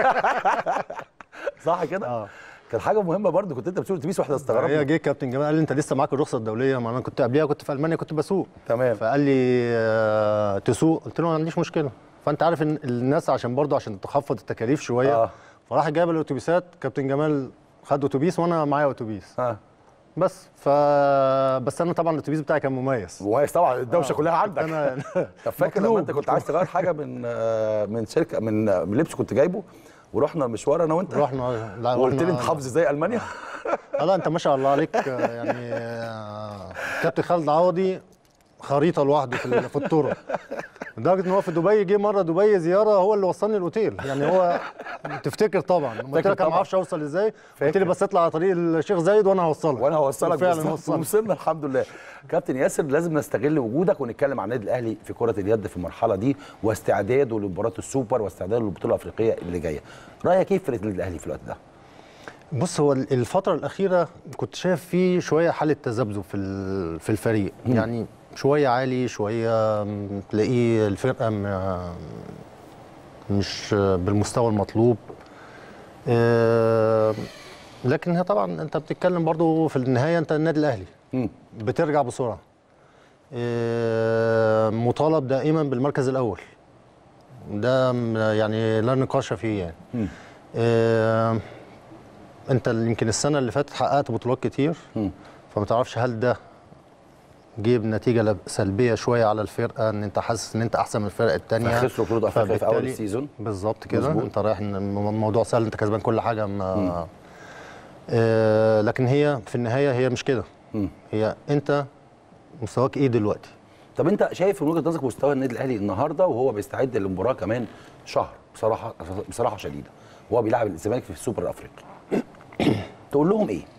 A: صح كده؟
B: آه.
A: كانت حاجه مهمه برضو كنت انت بتسوق الاتوبيس واحنا استغربنا
B: هي جه كابتن جمال قال لي انت لسه معاك الرخصه الدوليه ما انا كنت قبليها كنت في المانيا كنت بسوق
A: تمام.
B: فقال لي آه، تسوق قلت له ما عنديش مشكله فانت عارف ان الناس عشان برضه عشان تخفض التكاليف شويه
A: آه.
B: آه. فراح جايب الاتوبيسات كابتن جمال خد اتوبيس وانا معايا اتوبيس
A: ها
B: بس ف بس انا طبعا الاتوبيس بتاعي كان مميز
A: مميز طبعا الدوشه كلها عندك
B: انا
A: طب فاكر لما
B: مطلوب،
A: انت كنت عايز تغير حاجه من آه، من شركه من آه، من لبس كنت جايبه ورحنا مشوار انا وانت
B: رحنا لا
A: وقلت لي
B: رحنا-
A: انت حافظ ازاي المانيا
B: اه لا انت ما شاء الله عليك آه، يعني آه، كابتن خالد عوضي خريطه لوحده في ال- في الطرق لدرجه ان هو في دبي جه مره دبي زياره هو اللي وصلني الاوتيل يعني هو تفتكر طبعا قلت
A: فاكر
B: لك انا ما
A: طبعاً.
B: اعرفش اوصل ازاي قلت
A: فاكر.
B: لي بس اطلع على طريق الشيخ زايد وانا هوصلك
A: وانا هوصلك
B: فعلا
A: بالظبط
B: وصلك
A: وصلنا الحمد لله كابتن ياسر لازم نستغل وجودك ونتكلم عن النادي الاهلي في كره اليد في المرحله دي واستعداده لمباراه السوبر واستعداده للبطوله الافريقيه اللي جايه رايك ايه في فرقه النادي الاهلي في الوقت ده
B: بص هو الفترة الأخيرة كنت شايف فيه شوية حالة تذبذب في ال- في الفريق يعني شوية عالي شوية م، تلاقيه الفرقة م- مش بالمستوى المطلوب آه، لكن هي طبعا انت بتتكلم برضو في النهاية انت النادي الأهلي
A: مم.
B: بترجع بسرعة آه، مطالب دائما بالمركز الأول ده م- يعني لا نقاش فيه يعني
A: مم.
B: آه، انت اللي يمكن السنه اللي فاتت حققت بطولات كتير
A: مم.
B: فما تعرفش هل ده جيب نتيجه لب- سلبيه شويه على الفرقه ان انت حاسس ان انت احسن من الفرق الثانيه
A: فخسروا بطوله افريقيا في اول السيزون
B: بالظبط كده
A: مظبوط.
B: انت رايح إن الم- الموضوع سهل انت كسبان كل حاجه ما آه لكن هي في النهايه هي مش كده
A: مم.
B: هي انت مستواك ايه دلوقتي
A: طب انت شايف من وجهه نظرك مستوى النادي الاهلي النهارده وهو بيستعد للمباراه كمان شهر بصراحه بصراحه شديده وهو بيلعب الزمالك في السوبر الافريقي تقول لهم ايه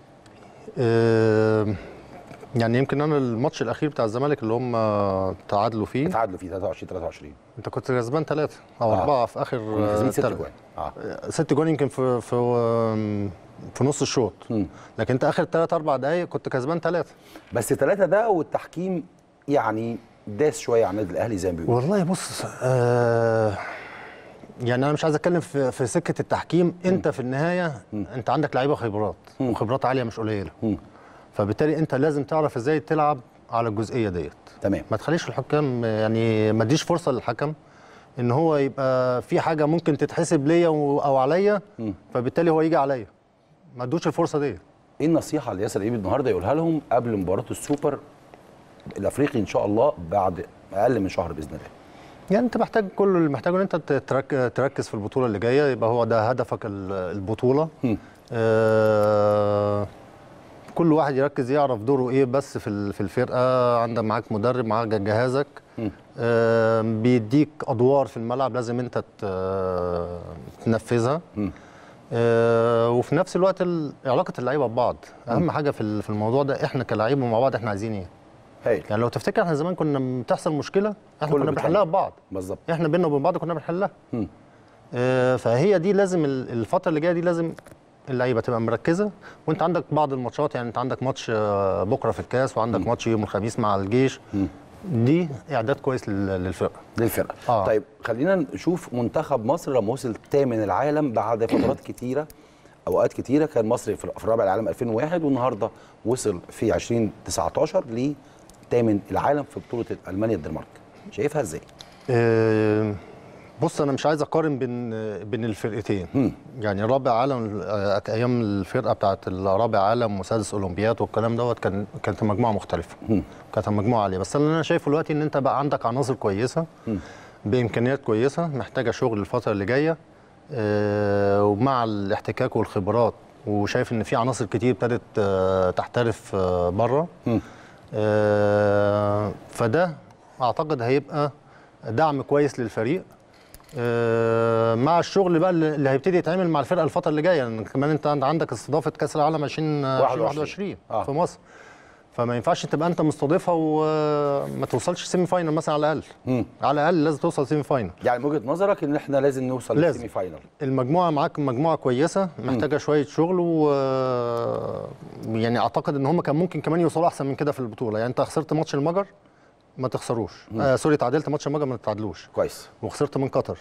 B: آه يعني يمكن انا الماتش الاخير بتاع الزمالك اللي هم تعادلوا فيه
A: اتعادلوا في 23 23
B: انت كنت كسبان ثلاثة او
A: آه.
B: اربعة في اخر
A: كنا كاسبين ست
B: تل-
A: جوان اه
B: ست جوان يمكن في في في نص الشوط
A: مم.
B: لكن انت اخر ثلاث اربع دقايق كنت كسبان ثلاثة
A: بس ثلاثه ده والتحكيم يعني داس شويه على النادي الاهلي زي ما بيقولوا
B: والله بص آه يعني انا مش عايز اتكلم في في سكه التحكيم انت في النهايه انت عندك لعيبه خبرات وخبرات عاليه مش قليله
A: مم.
B: فبالتالي انت لازم تعرف ازاي تلعب على الجزئيه ديت
A: تمام
B: ما تخليش الحكام يعني ما تديش فرصه للحكم ان هو يبقى في حاجه ممكن تتحسب ليا و- او عليا فبالتالي هو يجي عليا ما ادوش الفرصه دي
A: ايه النصيحه اللي ياسر ايوب النهارده يقولها لهم قبل مباراه السوبر الافريقي ان شاء الله بعد اقل من شهر باذن الله
B: يعني انت محتاج كل اللي محتاجه ان انت ترك تركز في البطوله اللي جايه يبقى هو ده هدفك ال- البطوله
A: مم.
B: آه كل واحد يركز يعرف دوره ايه بس في ال- في الفرقه عندك معاك مدرب معاك جهازك
A: مم.
B: آه بيديك ادوار في الملعب لازم انت ت- تنفذها
A: مم.
B: آه وفي نفس الوقت ال- علاقه اللعيبه ببعض اهم حاجه في ال- في الموضوع ده احنا كلاعيبه مع بعض احنا عايزين ايه
A: هايل
B: يعني لو تفتكر احنا زمان كنا بتحصل مشكله احنا
A: كله
B: كنا
A: بيتحل.
B: بنحلها ببعض
A: بالظبط
B: احنا بينا وبين بعض كنا بنحلها
A: مم.
B: آه، فهي دي لازم ال- الفتره اللي جايه دي لازم اللعيبه تبقى مركزه وانت عندك بعض الماتشات يعني انت عندك ماتش آه، بكره في الكاس وعندك ماتش يوم الخميس مع الجيش دي اعداد كويس لل- للفرقه
A: للفرقه
B: آه.
A: طيب خلينا نشوف منتخب مصر لما وصل ثامن العالم بعد فترات كتيره اوقات كتيره كان مصر في في رابع العالم 2001 والنهارده وصل في 2019 لثامن العالم في بطوله المانيا الدنمارك شايفها ازاي؟
B: آه، بص انا مش عايز اقارن بين بين الفرقتين
A: مم.
B: يعني رابع عالم آه، ايام الفرقه بتاعت الرابع عالم وسادس اولمبياد والكلام دوت كان كانت مجموعه مختلفه كانت مجموعه عاليه بس اللي انا شايفه دلوقتي ان انت بقى عندك عناصر كويسه بامكانيات كويسه محتاجه شغل الفتره اللي جايه آه، ومع الاحتكاك والخبرات وشايف ان في عناصر كتير ابتدت آه، تحترف آه، بره
A: مم.
B: آه، فده اعتقد هيبقى دعم كويس للفريق آه، مع الشغل بقى اللي اللي هيبتدي يتعمل مع الفرقه الفتره اللي جايه يعني كمان انت عند- عندك استضافه كاس العالم 2021
A: آه.
B: في مصر فما ينفعش تبقى انت مستضيفها وما توصلش سيمي فاينل مثلا على الاقل
A: مم.
B: على الاقل لازم توصل سيمي فاينل
A: يعني من وجهه نظرك ان احنا لازم نوصل
B: لازم.
A: للسيمي فاينل
B: المجموعه معاك مجموعه كويسه محتاجه شويه شغل و يعني اعتقد ان هم كان ممكن كمان يوصلوا احسن من كده في البطوله يعني انت خسرت ماتش المجر ما تخسروش آه سوري تعادلت ماتش المجر ما تتعادلوش
A: كويس
B: وخسرت من قطر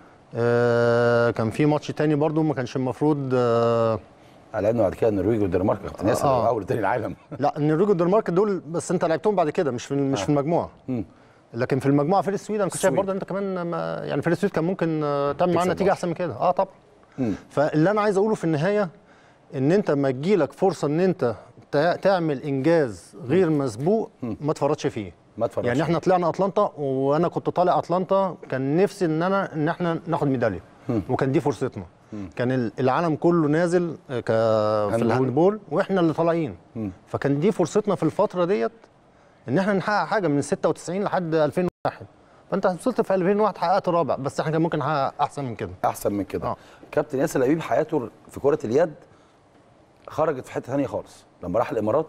B: آه كان في ماتش تاني برضو ما كانش المفروض آه
A: لانه بعد كده النرويج والدنمارك يا كابتن ياسر
B: آه.
A: اول تاني العالم
B: لا النرويج والدنمارك دول بس انت لعبتهم بعد كده مش في مش في المجموعه لكن في المجموعه فريق السويد انا كنت شايف
A: السويد.
B: برضه انت كمان ما يعني فريق السويد كان ممكن آه، تعمل معاه
A: تكسب
B: نتيجه
A: ماتش.
B: احسن من كده اه طبعا فاللي انا عايز اقوله في النهايه ان انت لما تجيلك فرصه ان انت تع- تعمل انجاز غير مسبوق ما تفرطش فيه
A: ما تفرطش
B: يعني احنا طلعنا اتلانتا وانا كنت طالع اتلانتا كان نفسي ان انا ان احنا ناخد ميداليه وكان دي فرصتنا كان ال- العالم كله نازل آه، ك في
A: هاندبول.
B: الهاندبول واحنا اللي طالعين فكان دي فرصتنا في الفتره ديت ان احنا نحقق حاجه من 96 لحد 2001 فانت وصلت في 2001 حققت رابع بس احنا كان ممكن نحقق احسن من كده
A: احسن من كده
B: آه.
A: كابتن ياسر لبيب حياته في كره اليد خرجت في حته ثانيه خالص لما راح الامارات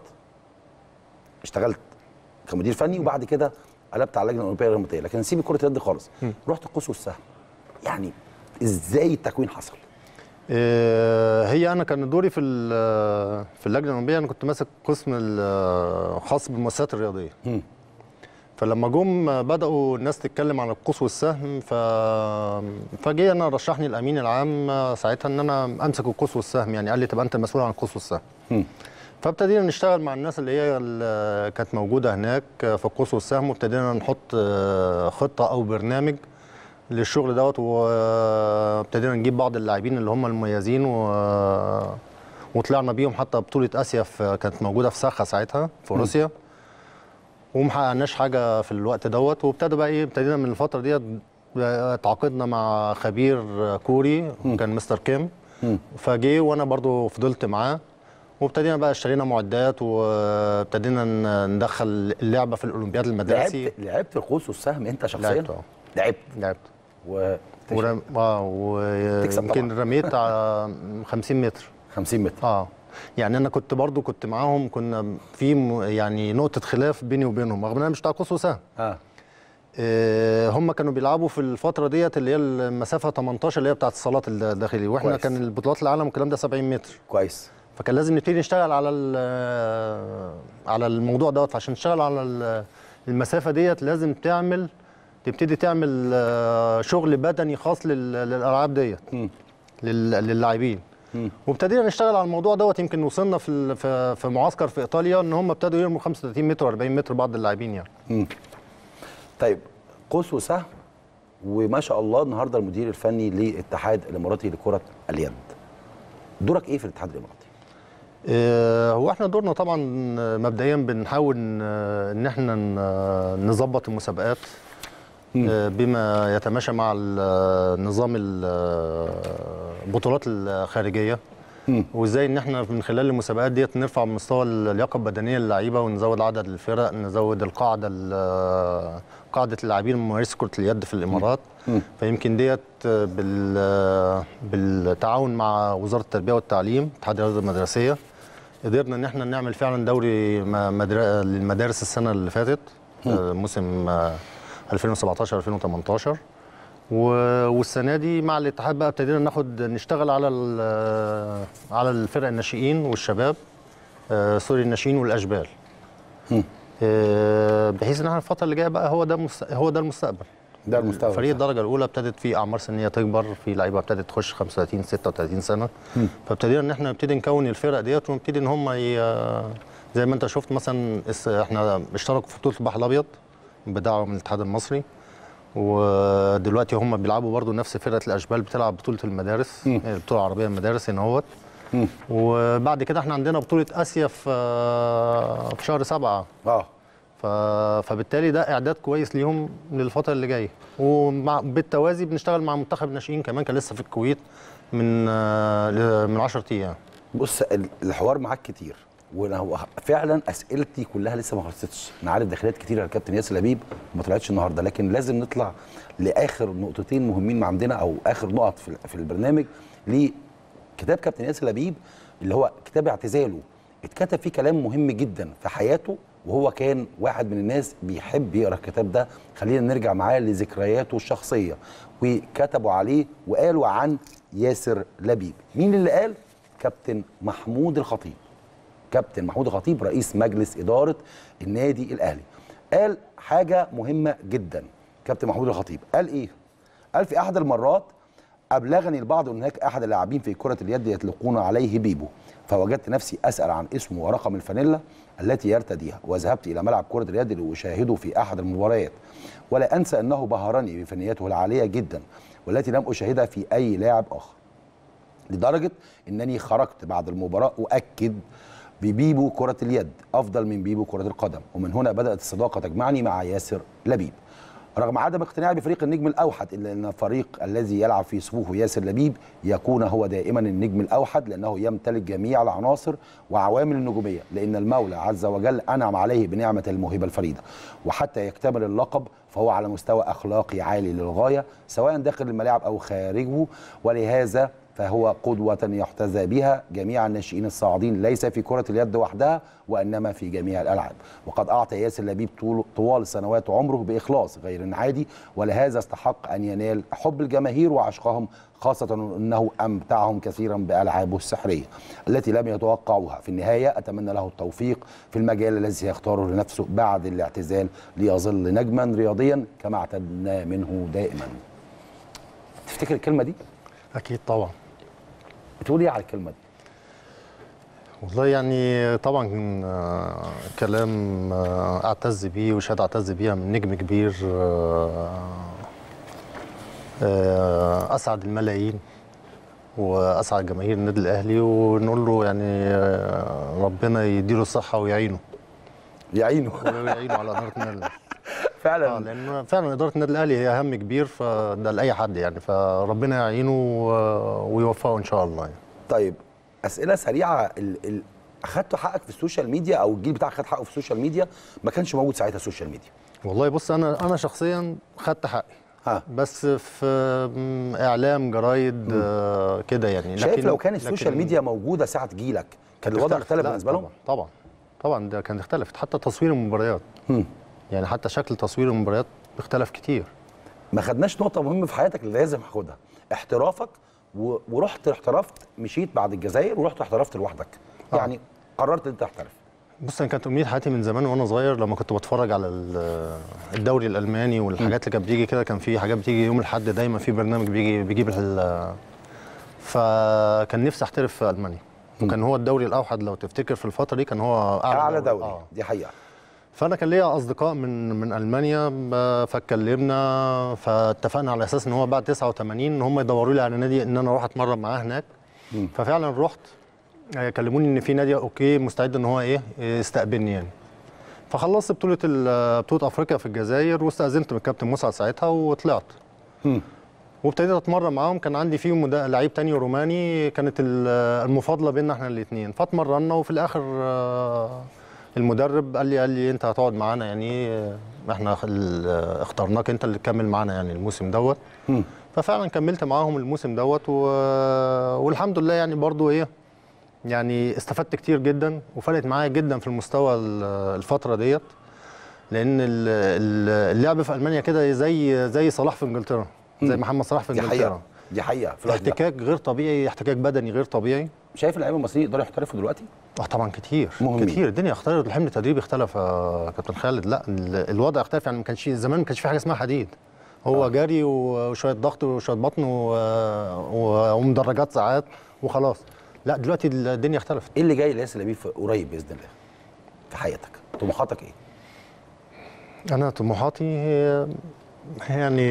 A: اشتغلت كمدير فني وبعد كده قلبت على اللجنه الاولمبيه الرياضيه لكن سيب كره اليد خالص رحت القوس والسهم يعني ازاي التكوين حصل
B: آه، هي انا كان دوري في ال- في اللجنه الاولمبيه انا كنت ماسك قسم الخاص بالمؤسسات الرياضيه
A: مم.
B: فلما جم بداوا الناس تتكلم عن القوس والسهم ف فجي انا رشحني الامين العام ساعتها ان انا امسك القوس والسهم يعني قال لي تبقى انت مسؤول عن القوس والسهم
A: مم.
B: فابتدينا نشتغل مع الناس اللي هي اللي كانت موجوده هناك في القوس والسهم وابتدينا نحط خطه او برنامج للشغل دوت وابتدينا نجيب بعض اللاعبين اللي هم المميزين و... وطلعنا بيهم حتى بطوله اسيا في كانت موجوده في ساخا ساعتها في روسيا وما حققناش حاجه في الوقت دوت وابتدى بقى ايه ابتدينا من الفتره ديت تعاقدنا مع خبير كوري كان مستر كيم فجه وانا برضو فضلت معاه وابتدينا بقى اشترينا معدات وابتدينا ن- ندخل اللعبه في الاولمبياد المدرسي
A: لعبت لعبت القوس والسهم انت شخصيا
B: لعبت اه
A: لعبت
B: لعبت
A: و
B: ورم... اه
A: تكسب
B: ويمكن رميت على 50 متر
A: 50 متر
B: اه يعني انا كنت برضو كنت معاهم كنا في م- يعني نقطه خلاف بيني وبينهم رغم ان انا مش بتاع قوس وسهم
A: اه
B: آه، هم كانوا بيلعبوا في الفتره ديت اللي هي المسافه 18 اللي هي بتاعت الصالات الداخلي واحنا
A: كويس.
B: كان البطولات العالم والكلام ده 70 متر
A: كويس
B: فكان لازم نبتدي نشتغل على ال- على الموضوع دوت عشان نشتغل على ال- المسافه ديت لازم تعمل تبتدي تعمل آه، شغل بدني خاص لل- للالعاب ديت
A: مم.
B: لل- للاعبين وابتدينا نشتغل على الموضوع دوت يمكن وصلنا في ال- في في معسكر في ايطاليا ان هم ابتدوا يرموا 35 متر و40 متر بعض اللاعبين يعني
A: طيب قوس وسهم وما شاء الله النهارده المدير الفني للاتحاد الاماراتي لكره اليد دورك ايه في الاتحاد الاماراتي
B: آه، هو احنا دورنا طبعا مبدئيا بنحاول ن- ان احنا ن- نظبط المسابقات آه، بما يتماشى مع ال- نظام ال- البطولات الخارجيه وازاي ان احنا من خلال المسابقات ديت نرفع من مستوى اللياقه البدنيه للعيبه ونزود عدد الفرق نزود القاعده ال- قاعده اللاعبين ممارسه كره اليد في الامارات فيمكن ديت بال بالتعاون مع وزاره التربيه والتعليم اتحاد الرياضه المدرسيه قدرنا ان احنا نعمل فعلا دوري م- مدر... للمدارس السنه اللي فاتت آه، موسم آه، 2017 2018 و- والسنه دي مع الاتحاد بقى ابتدينا ناخد نشتغل على ال- على الفرق الناشئين والشباب آه، سوري الناشئين والاشبال آه، بحيث ان احنا الفتره اللي جايه بقى هو ده مست... هو ده المستقبل
A: ده المستقبل
B: فريق
A: صح.
B: الدرجه الاولى ابتدت في اعمار سنيه تكبر في لعيبه ابتدت تخش 35 36 سنه فابتدينا ان احنا نبتدي نكون الفرق ديت ونبتدي ان هم ي... زي ما انت شفت مثلا اس- احنا اشتركوا في بطوله البحر الابيض بدعوه من الاتحاد المصري ودلوقتي هم بيلعبوا برضو نفس فرقه الاشبال بتلعب بطوله المدارس البطوله العربيه المدارس هنا اهوت وبعد كده احنا عندنا بطوله اسيا في في شهر سبعة
A: اه
B: ف... فبالتالي ده اعداد كويس ليهم للفتره اللي جايه ومع بالتوازي بنشتغل مع منتخب الناشئين كمان كان لسه في الكويت من آه، ل- من 10 ايام
A: بص ال- الحوار معاك كتير وانا هو فعلا اسئلتي كلها لسه ما خلصتش انا عارف داخلات كتير على الكابتن ياسر لبيب ما طلعتش النهارده لكن لازم نطلع لاخر نقطتين مهمين ما عندنا او اخر نقط في, في البرنامج لكتاب كابتن ياسر لبيب اللي هو كتاب اعتزاله اتكتب فيه كلام مهم جدا في حياته وهو كان واحد من الناس بيحب يقرا الكتاب ده خلينا نرجع معاه لذكرياته الشخصيه وكتبوا عليه وقالوا عن ياسر لبيب مين اللي قال كابتن محمود الخطيب كابتن محمود الخطيب رئيس مجلس إدارة النادي الأهلي قال حاجة مهمة جدا كابتن محمود الخطيب قال إيه؟ قال في أحد المرات أبلغني البعض أن هناك أحد اللاعبين في كرة اليد يطلقون عليه بيبو فوجدت نفسي أسأل عن اسمه ورقم الفانيلا التي يرتديها وذهبت إلى ملعب كرة اليد لأشاهده في أحد المباريات ولا أنسى أنه بهرني بفنياته العالية جدا والتي لم أشاهدها في أي لاعب آخر لدرجه انني خرجت بعد المباراه اؤكد ببيبو كره اليد افضل من بيبو كره القدم ومن هنا بدات الصداقه تجمعني مع ياسر لبيب رغم عدم اقتناعي بفريق النجم الاوحد الا ان الفريق الذي يلعب في صفوفه ياسر لبيب يكون هو دائما النجم الاوحد لانه يمتلك جميع العناصر وعوامل النجوميه لان المولى عز وجل انعم عليه بنعمه الموهبه الفريده وحتى يكتمل اللقب فهو على مستوى اخلاقي عالي للغايه سواء داخل الملاعب او خارجه ولهذا فهو قدوة يحتذى بها جميع الناشئين الصاعدين ليس في كرة اليد وحدها وإنما في جميع الألعاب وقد أعطى ياسر لبيب طول طوال سنوات عمره بإخلاص غير عادي ولهذا استحق أن ينال حب الجماهير وعشقهم خاصة أنه أمتعهم كثيرا بألعابه السحرية التي لم يتوقعوها في النهاية أتمنى له التوفيق في المجال الذي سيختاره لنفسه بعد الاعتزال ليظل نجما رياضيا كما اعتدنا منه دائما تفتكر الكلمة دي؟
B: اكيد طبعا
A: بتقول ايه على الكلمه دي؟
B: والله يعني طبعا آه، كلام آه، اعتز بيه وشهاده اعتز بيها من نجم كبير آه، آه، اسعد الملايين واسعد جماهير النادي الاهلي ونقول له يعني آه، ربنا يديله الصحه ويعينه
A: يعينه
B: ويعينه على اداره النادي الأهلي. اه
A: فعلا
B: لان فعلا اداره النادي الاهلي هي هم كبير فده لاي حد يعني فربنا يعينه و- ويوفقه ان شاء الله يعني.
A: طيب اسئله سريعه ال... ال... اخدت حقك في السوشيال ميديا او الجيل بتاعك خد حقه في السوشيال ميديا ما كانش موجود ساعتها السوشيال ميديا
B: والله بص انا انا شخصيا خدت حقي
A: ها
B: بس في م، اعلام جرايد آه، كده يعني
A: شايف لو كان السوشيال ميديا موجوده ساعه جيلك كان الوضع اختلف
B: لا،
A: بالنسبه لهم
B: طبعا طبعا طبعا ده كان اختلفت حتى تصوير المباريات
A: مم.
B: يعني حتى شكل تصوير المباريات اختلف كتير
A: ما خدناش نقطه مهمه في حياتك اللي لازم اخدها احترافك و... ورحت احترفت مشيت بعد الجزائر ورحت احترفت لوحدك
B: آه.
A: يعني قررت انت تحترف
B: بص انا كانت امنيه حياتي من زمان وانا صغير لما كنت بتفرج على ال- الدوري الالماني والحاجات اللي كانت بتيجي كده كان في حاجات بتيجي يوم الاحد دايما في برنامج بيجي بيجيب ال- فكان نفسي احترف في المانيا وكان هو الدوري الاوحد لو تفتكر في الفتره دي كان هو اعلى,
A: اعلى دوري
B: آه.
A: دي حقيقه
B: فانا كان ليا اصدقاء من من المانيا ب- فاتكلمنا فاتفقنا على اساس ان هو بعد 89 ان هم يدوروا لي على نادي ان انا اروح اتمرن معاه هناك ففعلا رحت آه، كلموني ان في نادي اوكي مستعد ان هو ايه يستقبلني يعني فخلصت بطوله ال- بطوله افريقيا في الجزائر واستاذنت من الكابتن مسعد ساعتها وطلعت
A: مم.
B: وابتديت اتمرن معاهم كان عندي فيهم مدا- لعيب تاني روماني كانت ال- المفاضله بيننا احنا الاثنين فاتمرنا وفي الاخر آه، المدرب قال لي قال لي انت هتقعد معانا يعني آه، احنا ال- آه، اخترناك انت اللي تكمل معانا يعني الموسم دوت
A: مم.
B: ففعلا كملت معاهم الموسم دوت و... والحمد لله يعني برضو ايه يعني استفدت كتير جدا وفرقت معايا جدا في المستوى ال- الفتره ديت لان ال- ال- اللعب في المانيا كده زي زي صلاح في انجلترا زي محمد صلاح في
A: دي
B: انجلترا
A: حقيقه دي حقيقه في الوقت ده.
B: احتكاك غير طبيعي احتكاك بدني غير طبيعي
A: شايف اللعيبه المصريين يقدروا يحترفوا دلوقتي
B: اه طبعا كتير
A: مهمين.
B: كتير الدنيا اختلفت الحمل التدريبي اختلف يا كابتن خالد لا ال- الوضع اختلف يعني ما كانش زمان ما كانش في حاجه اسمها حديد هو آه. جري وشويه ضغط وشويه بطن و- و- ومدرجات ساعات وخلاص لا دلوقتي الدنيا اختلفت
A: ايه اللي جاي لياسر لبيب في- قريب باذن الله في حياتك طموحاتك ايه
B: انا طموحاتي هي- يعني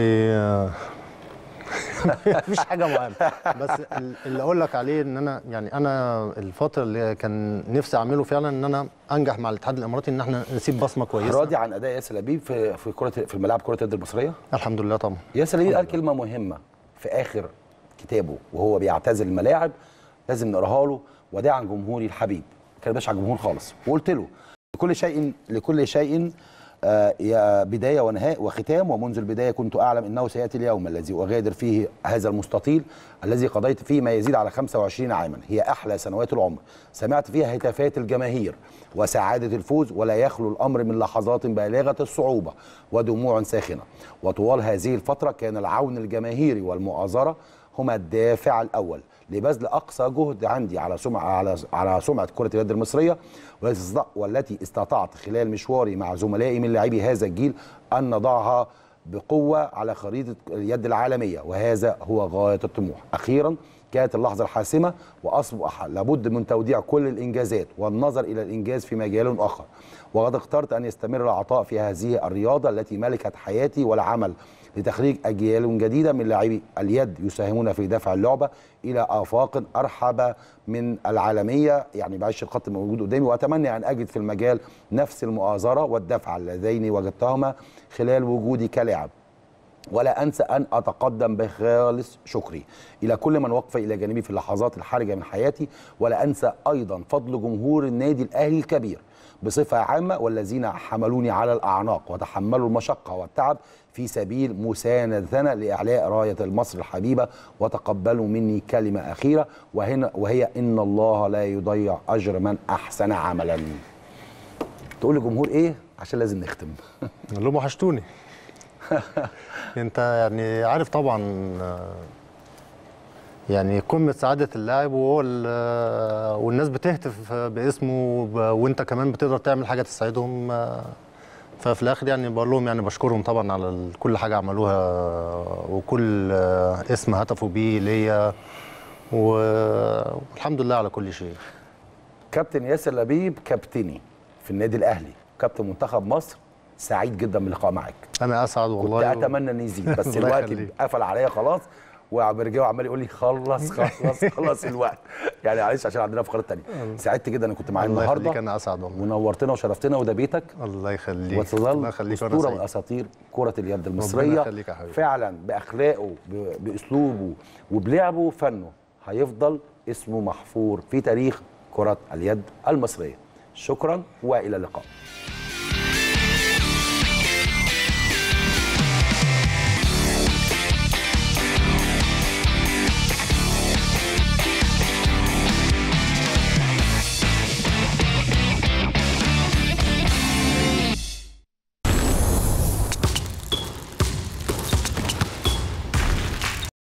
B: مفيش حاجه معينه بس ال- اللي اقول لك عليه ان انا يعني انا الفتره اللي كان نفسي اعمله فعلا ان انا انجح مع الاتحاد الاماراتي ان احنا نسيب بصمه كويسه
A: راضي عن اداء ياسر لبيب في في كره في الملاعب كره اليد المصريه
B: الحمد لله طبعا
A: ياسر لبيب قال كلمه مهمه في اخر كتابه وهو بيعتزل الملاعب لازم نقراها له وداعا جمهوري الحبيب كان باش على الجمهور خالص وقلت له لكل شيء لكل شيء آه، يا بداية ونهاية وختام ومنذ البداية كنت أعلم أنه سيأتي اليوم الذي أغادر فيه هذا المستطيل الذي قضيت فيه ما يزيد على 25 عاما هي أحلى سنوات العمر سمعت فيها هتافات الجماهير وسعادة الفوز ولا يخلو الأمر من لحظات بالغة الصعوبة ودموع ساخنة وطوال هذه الفترة كان العون الجماهيري والمؤازرة هما الدافع الأول لبذل اقصى جهد عندي على سمعه على على سمعه كره اليد المصريه والتي استطاع- والتي استطعت خلال مشواري مع زملائي من لاعبي هذا الجيل ان نضعها بقوه على خريطه اليد العالميه وهذا هو غايه الطموح. اخيرا كانت اللحظه الحاسمه واصبح لابد من توديع كل الانجازات والنظر الى الانجاز في مجال اخر. وقد اخترت ان يستمر العطاء في هذه الرياضه التي ملكت حياتي والعمل لتخريج اجيال جديده من لاعبي اليد يساهمون في دفع اللعبه الى افاق ارحب من العالميه يعني معلش الخط موجود قدامي واتمنى ان اجد في المجال نفس المؤازره والدفع اللذين وجدتهما خلال وجودي كلاعب ولا انسى ان اتقدم بخالص شكري الى كل من وقف الى جانبي في اللحظات الحرجه من حياتي ولا انسى ايضا فضل جمهور النادي الاهلي الكبير بصفه عامه والذين حملوني على الاعناق وتحملوا المشقه والتعب في سبيل مساندتنا لاعلاء رايه مصر الحبيبه وتقبلوا مني كلمه اخيره وهنا وهي ان الله لا يضيع اجر من احسن عملا. تقول للجمهور ايه عشان لازم نختم.
B: قال لهم وحشتوني انت يعني عارف طبعا آه، يعني قمه سعاده اللاعب وهو ال- آه، والناس بتهتف باسمه وب- وانت كمان بتقدر تعمل حاجه تسعدهم آه، ففي الاخر يعني بقول لهم يعني بشكرهم طبعا على ال- كل حاجه عملوها آه، وكل آه، اسم هتفوا بيه ليا و- والحمد لله على كل شيء
A: كابتن ياسر لبيب كابتني في النادي الاهلي كابتن منتخب مصر سعيد جدا باللقاء معاك
B: انا اسعد
A: كنت
B: والله
A: اتمنى ان يزيد بس
B: الله
A: الوقت
B: يخليك.
A: قفل عليا خلاص وبرجعه عمال يقول لي خلص خلص خلص الوقت يعني معلش عشان عندنا فقرات تانية سعدت جدا ان كنت معايا
B: الله يخليك
A: النهارده
B: انا اسعد والله
A: ونورتنا وشرفتنا وده بيتك
B: الله يخليك الله
A: وتظل
B: يخليك وانا
A: اسطوره من
B: سعيد.
A: اساطير كره اليد المصريه
B: يخليك يا حبيبي.
A: فعلا باخلاقه ب- باسلوبه وبلعبه وفنه هيفضل اسمه محفور في تاريخ كره اليد المصريه شكرا والى اللقاء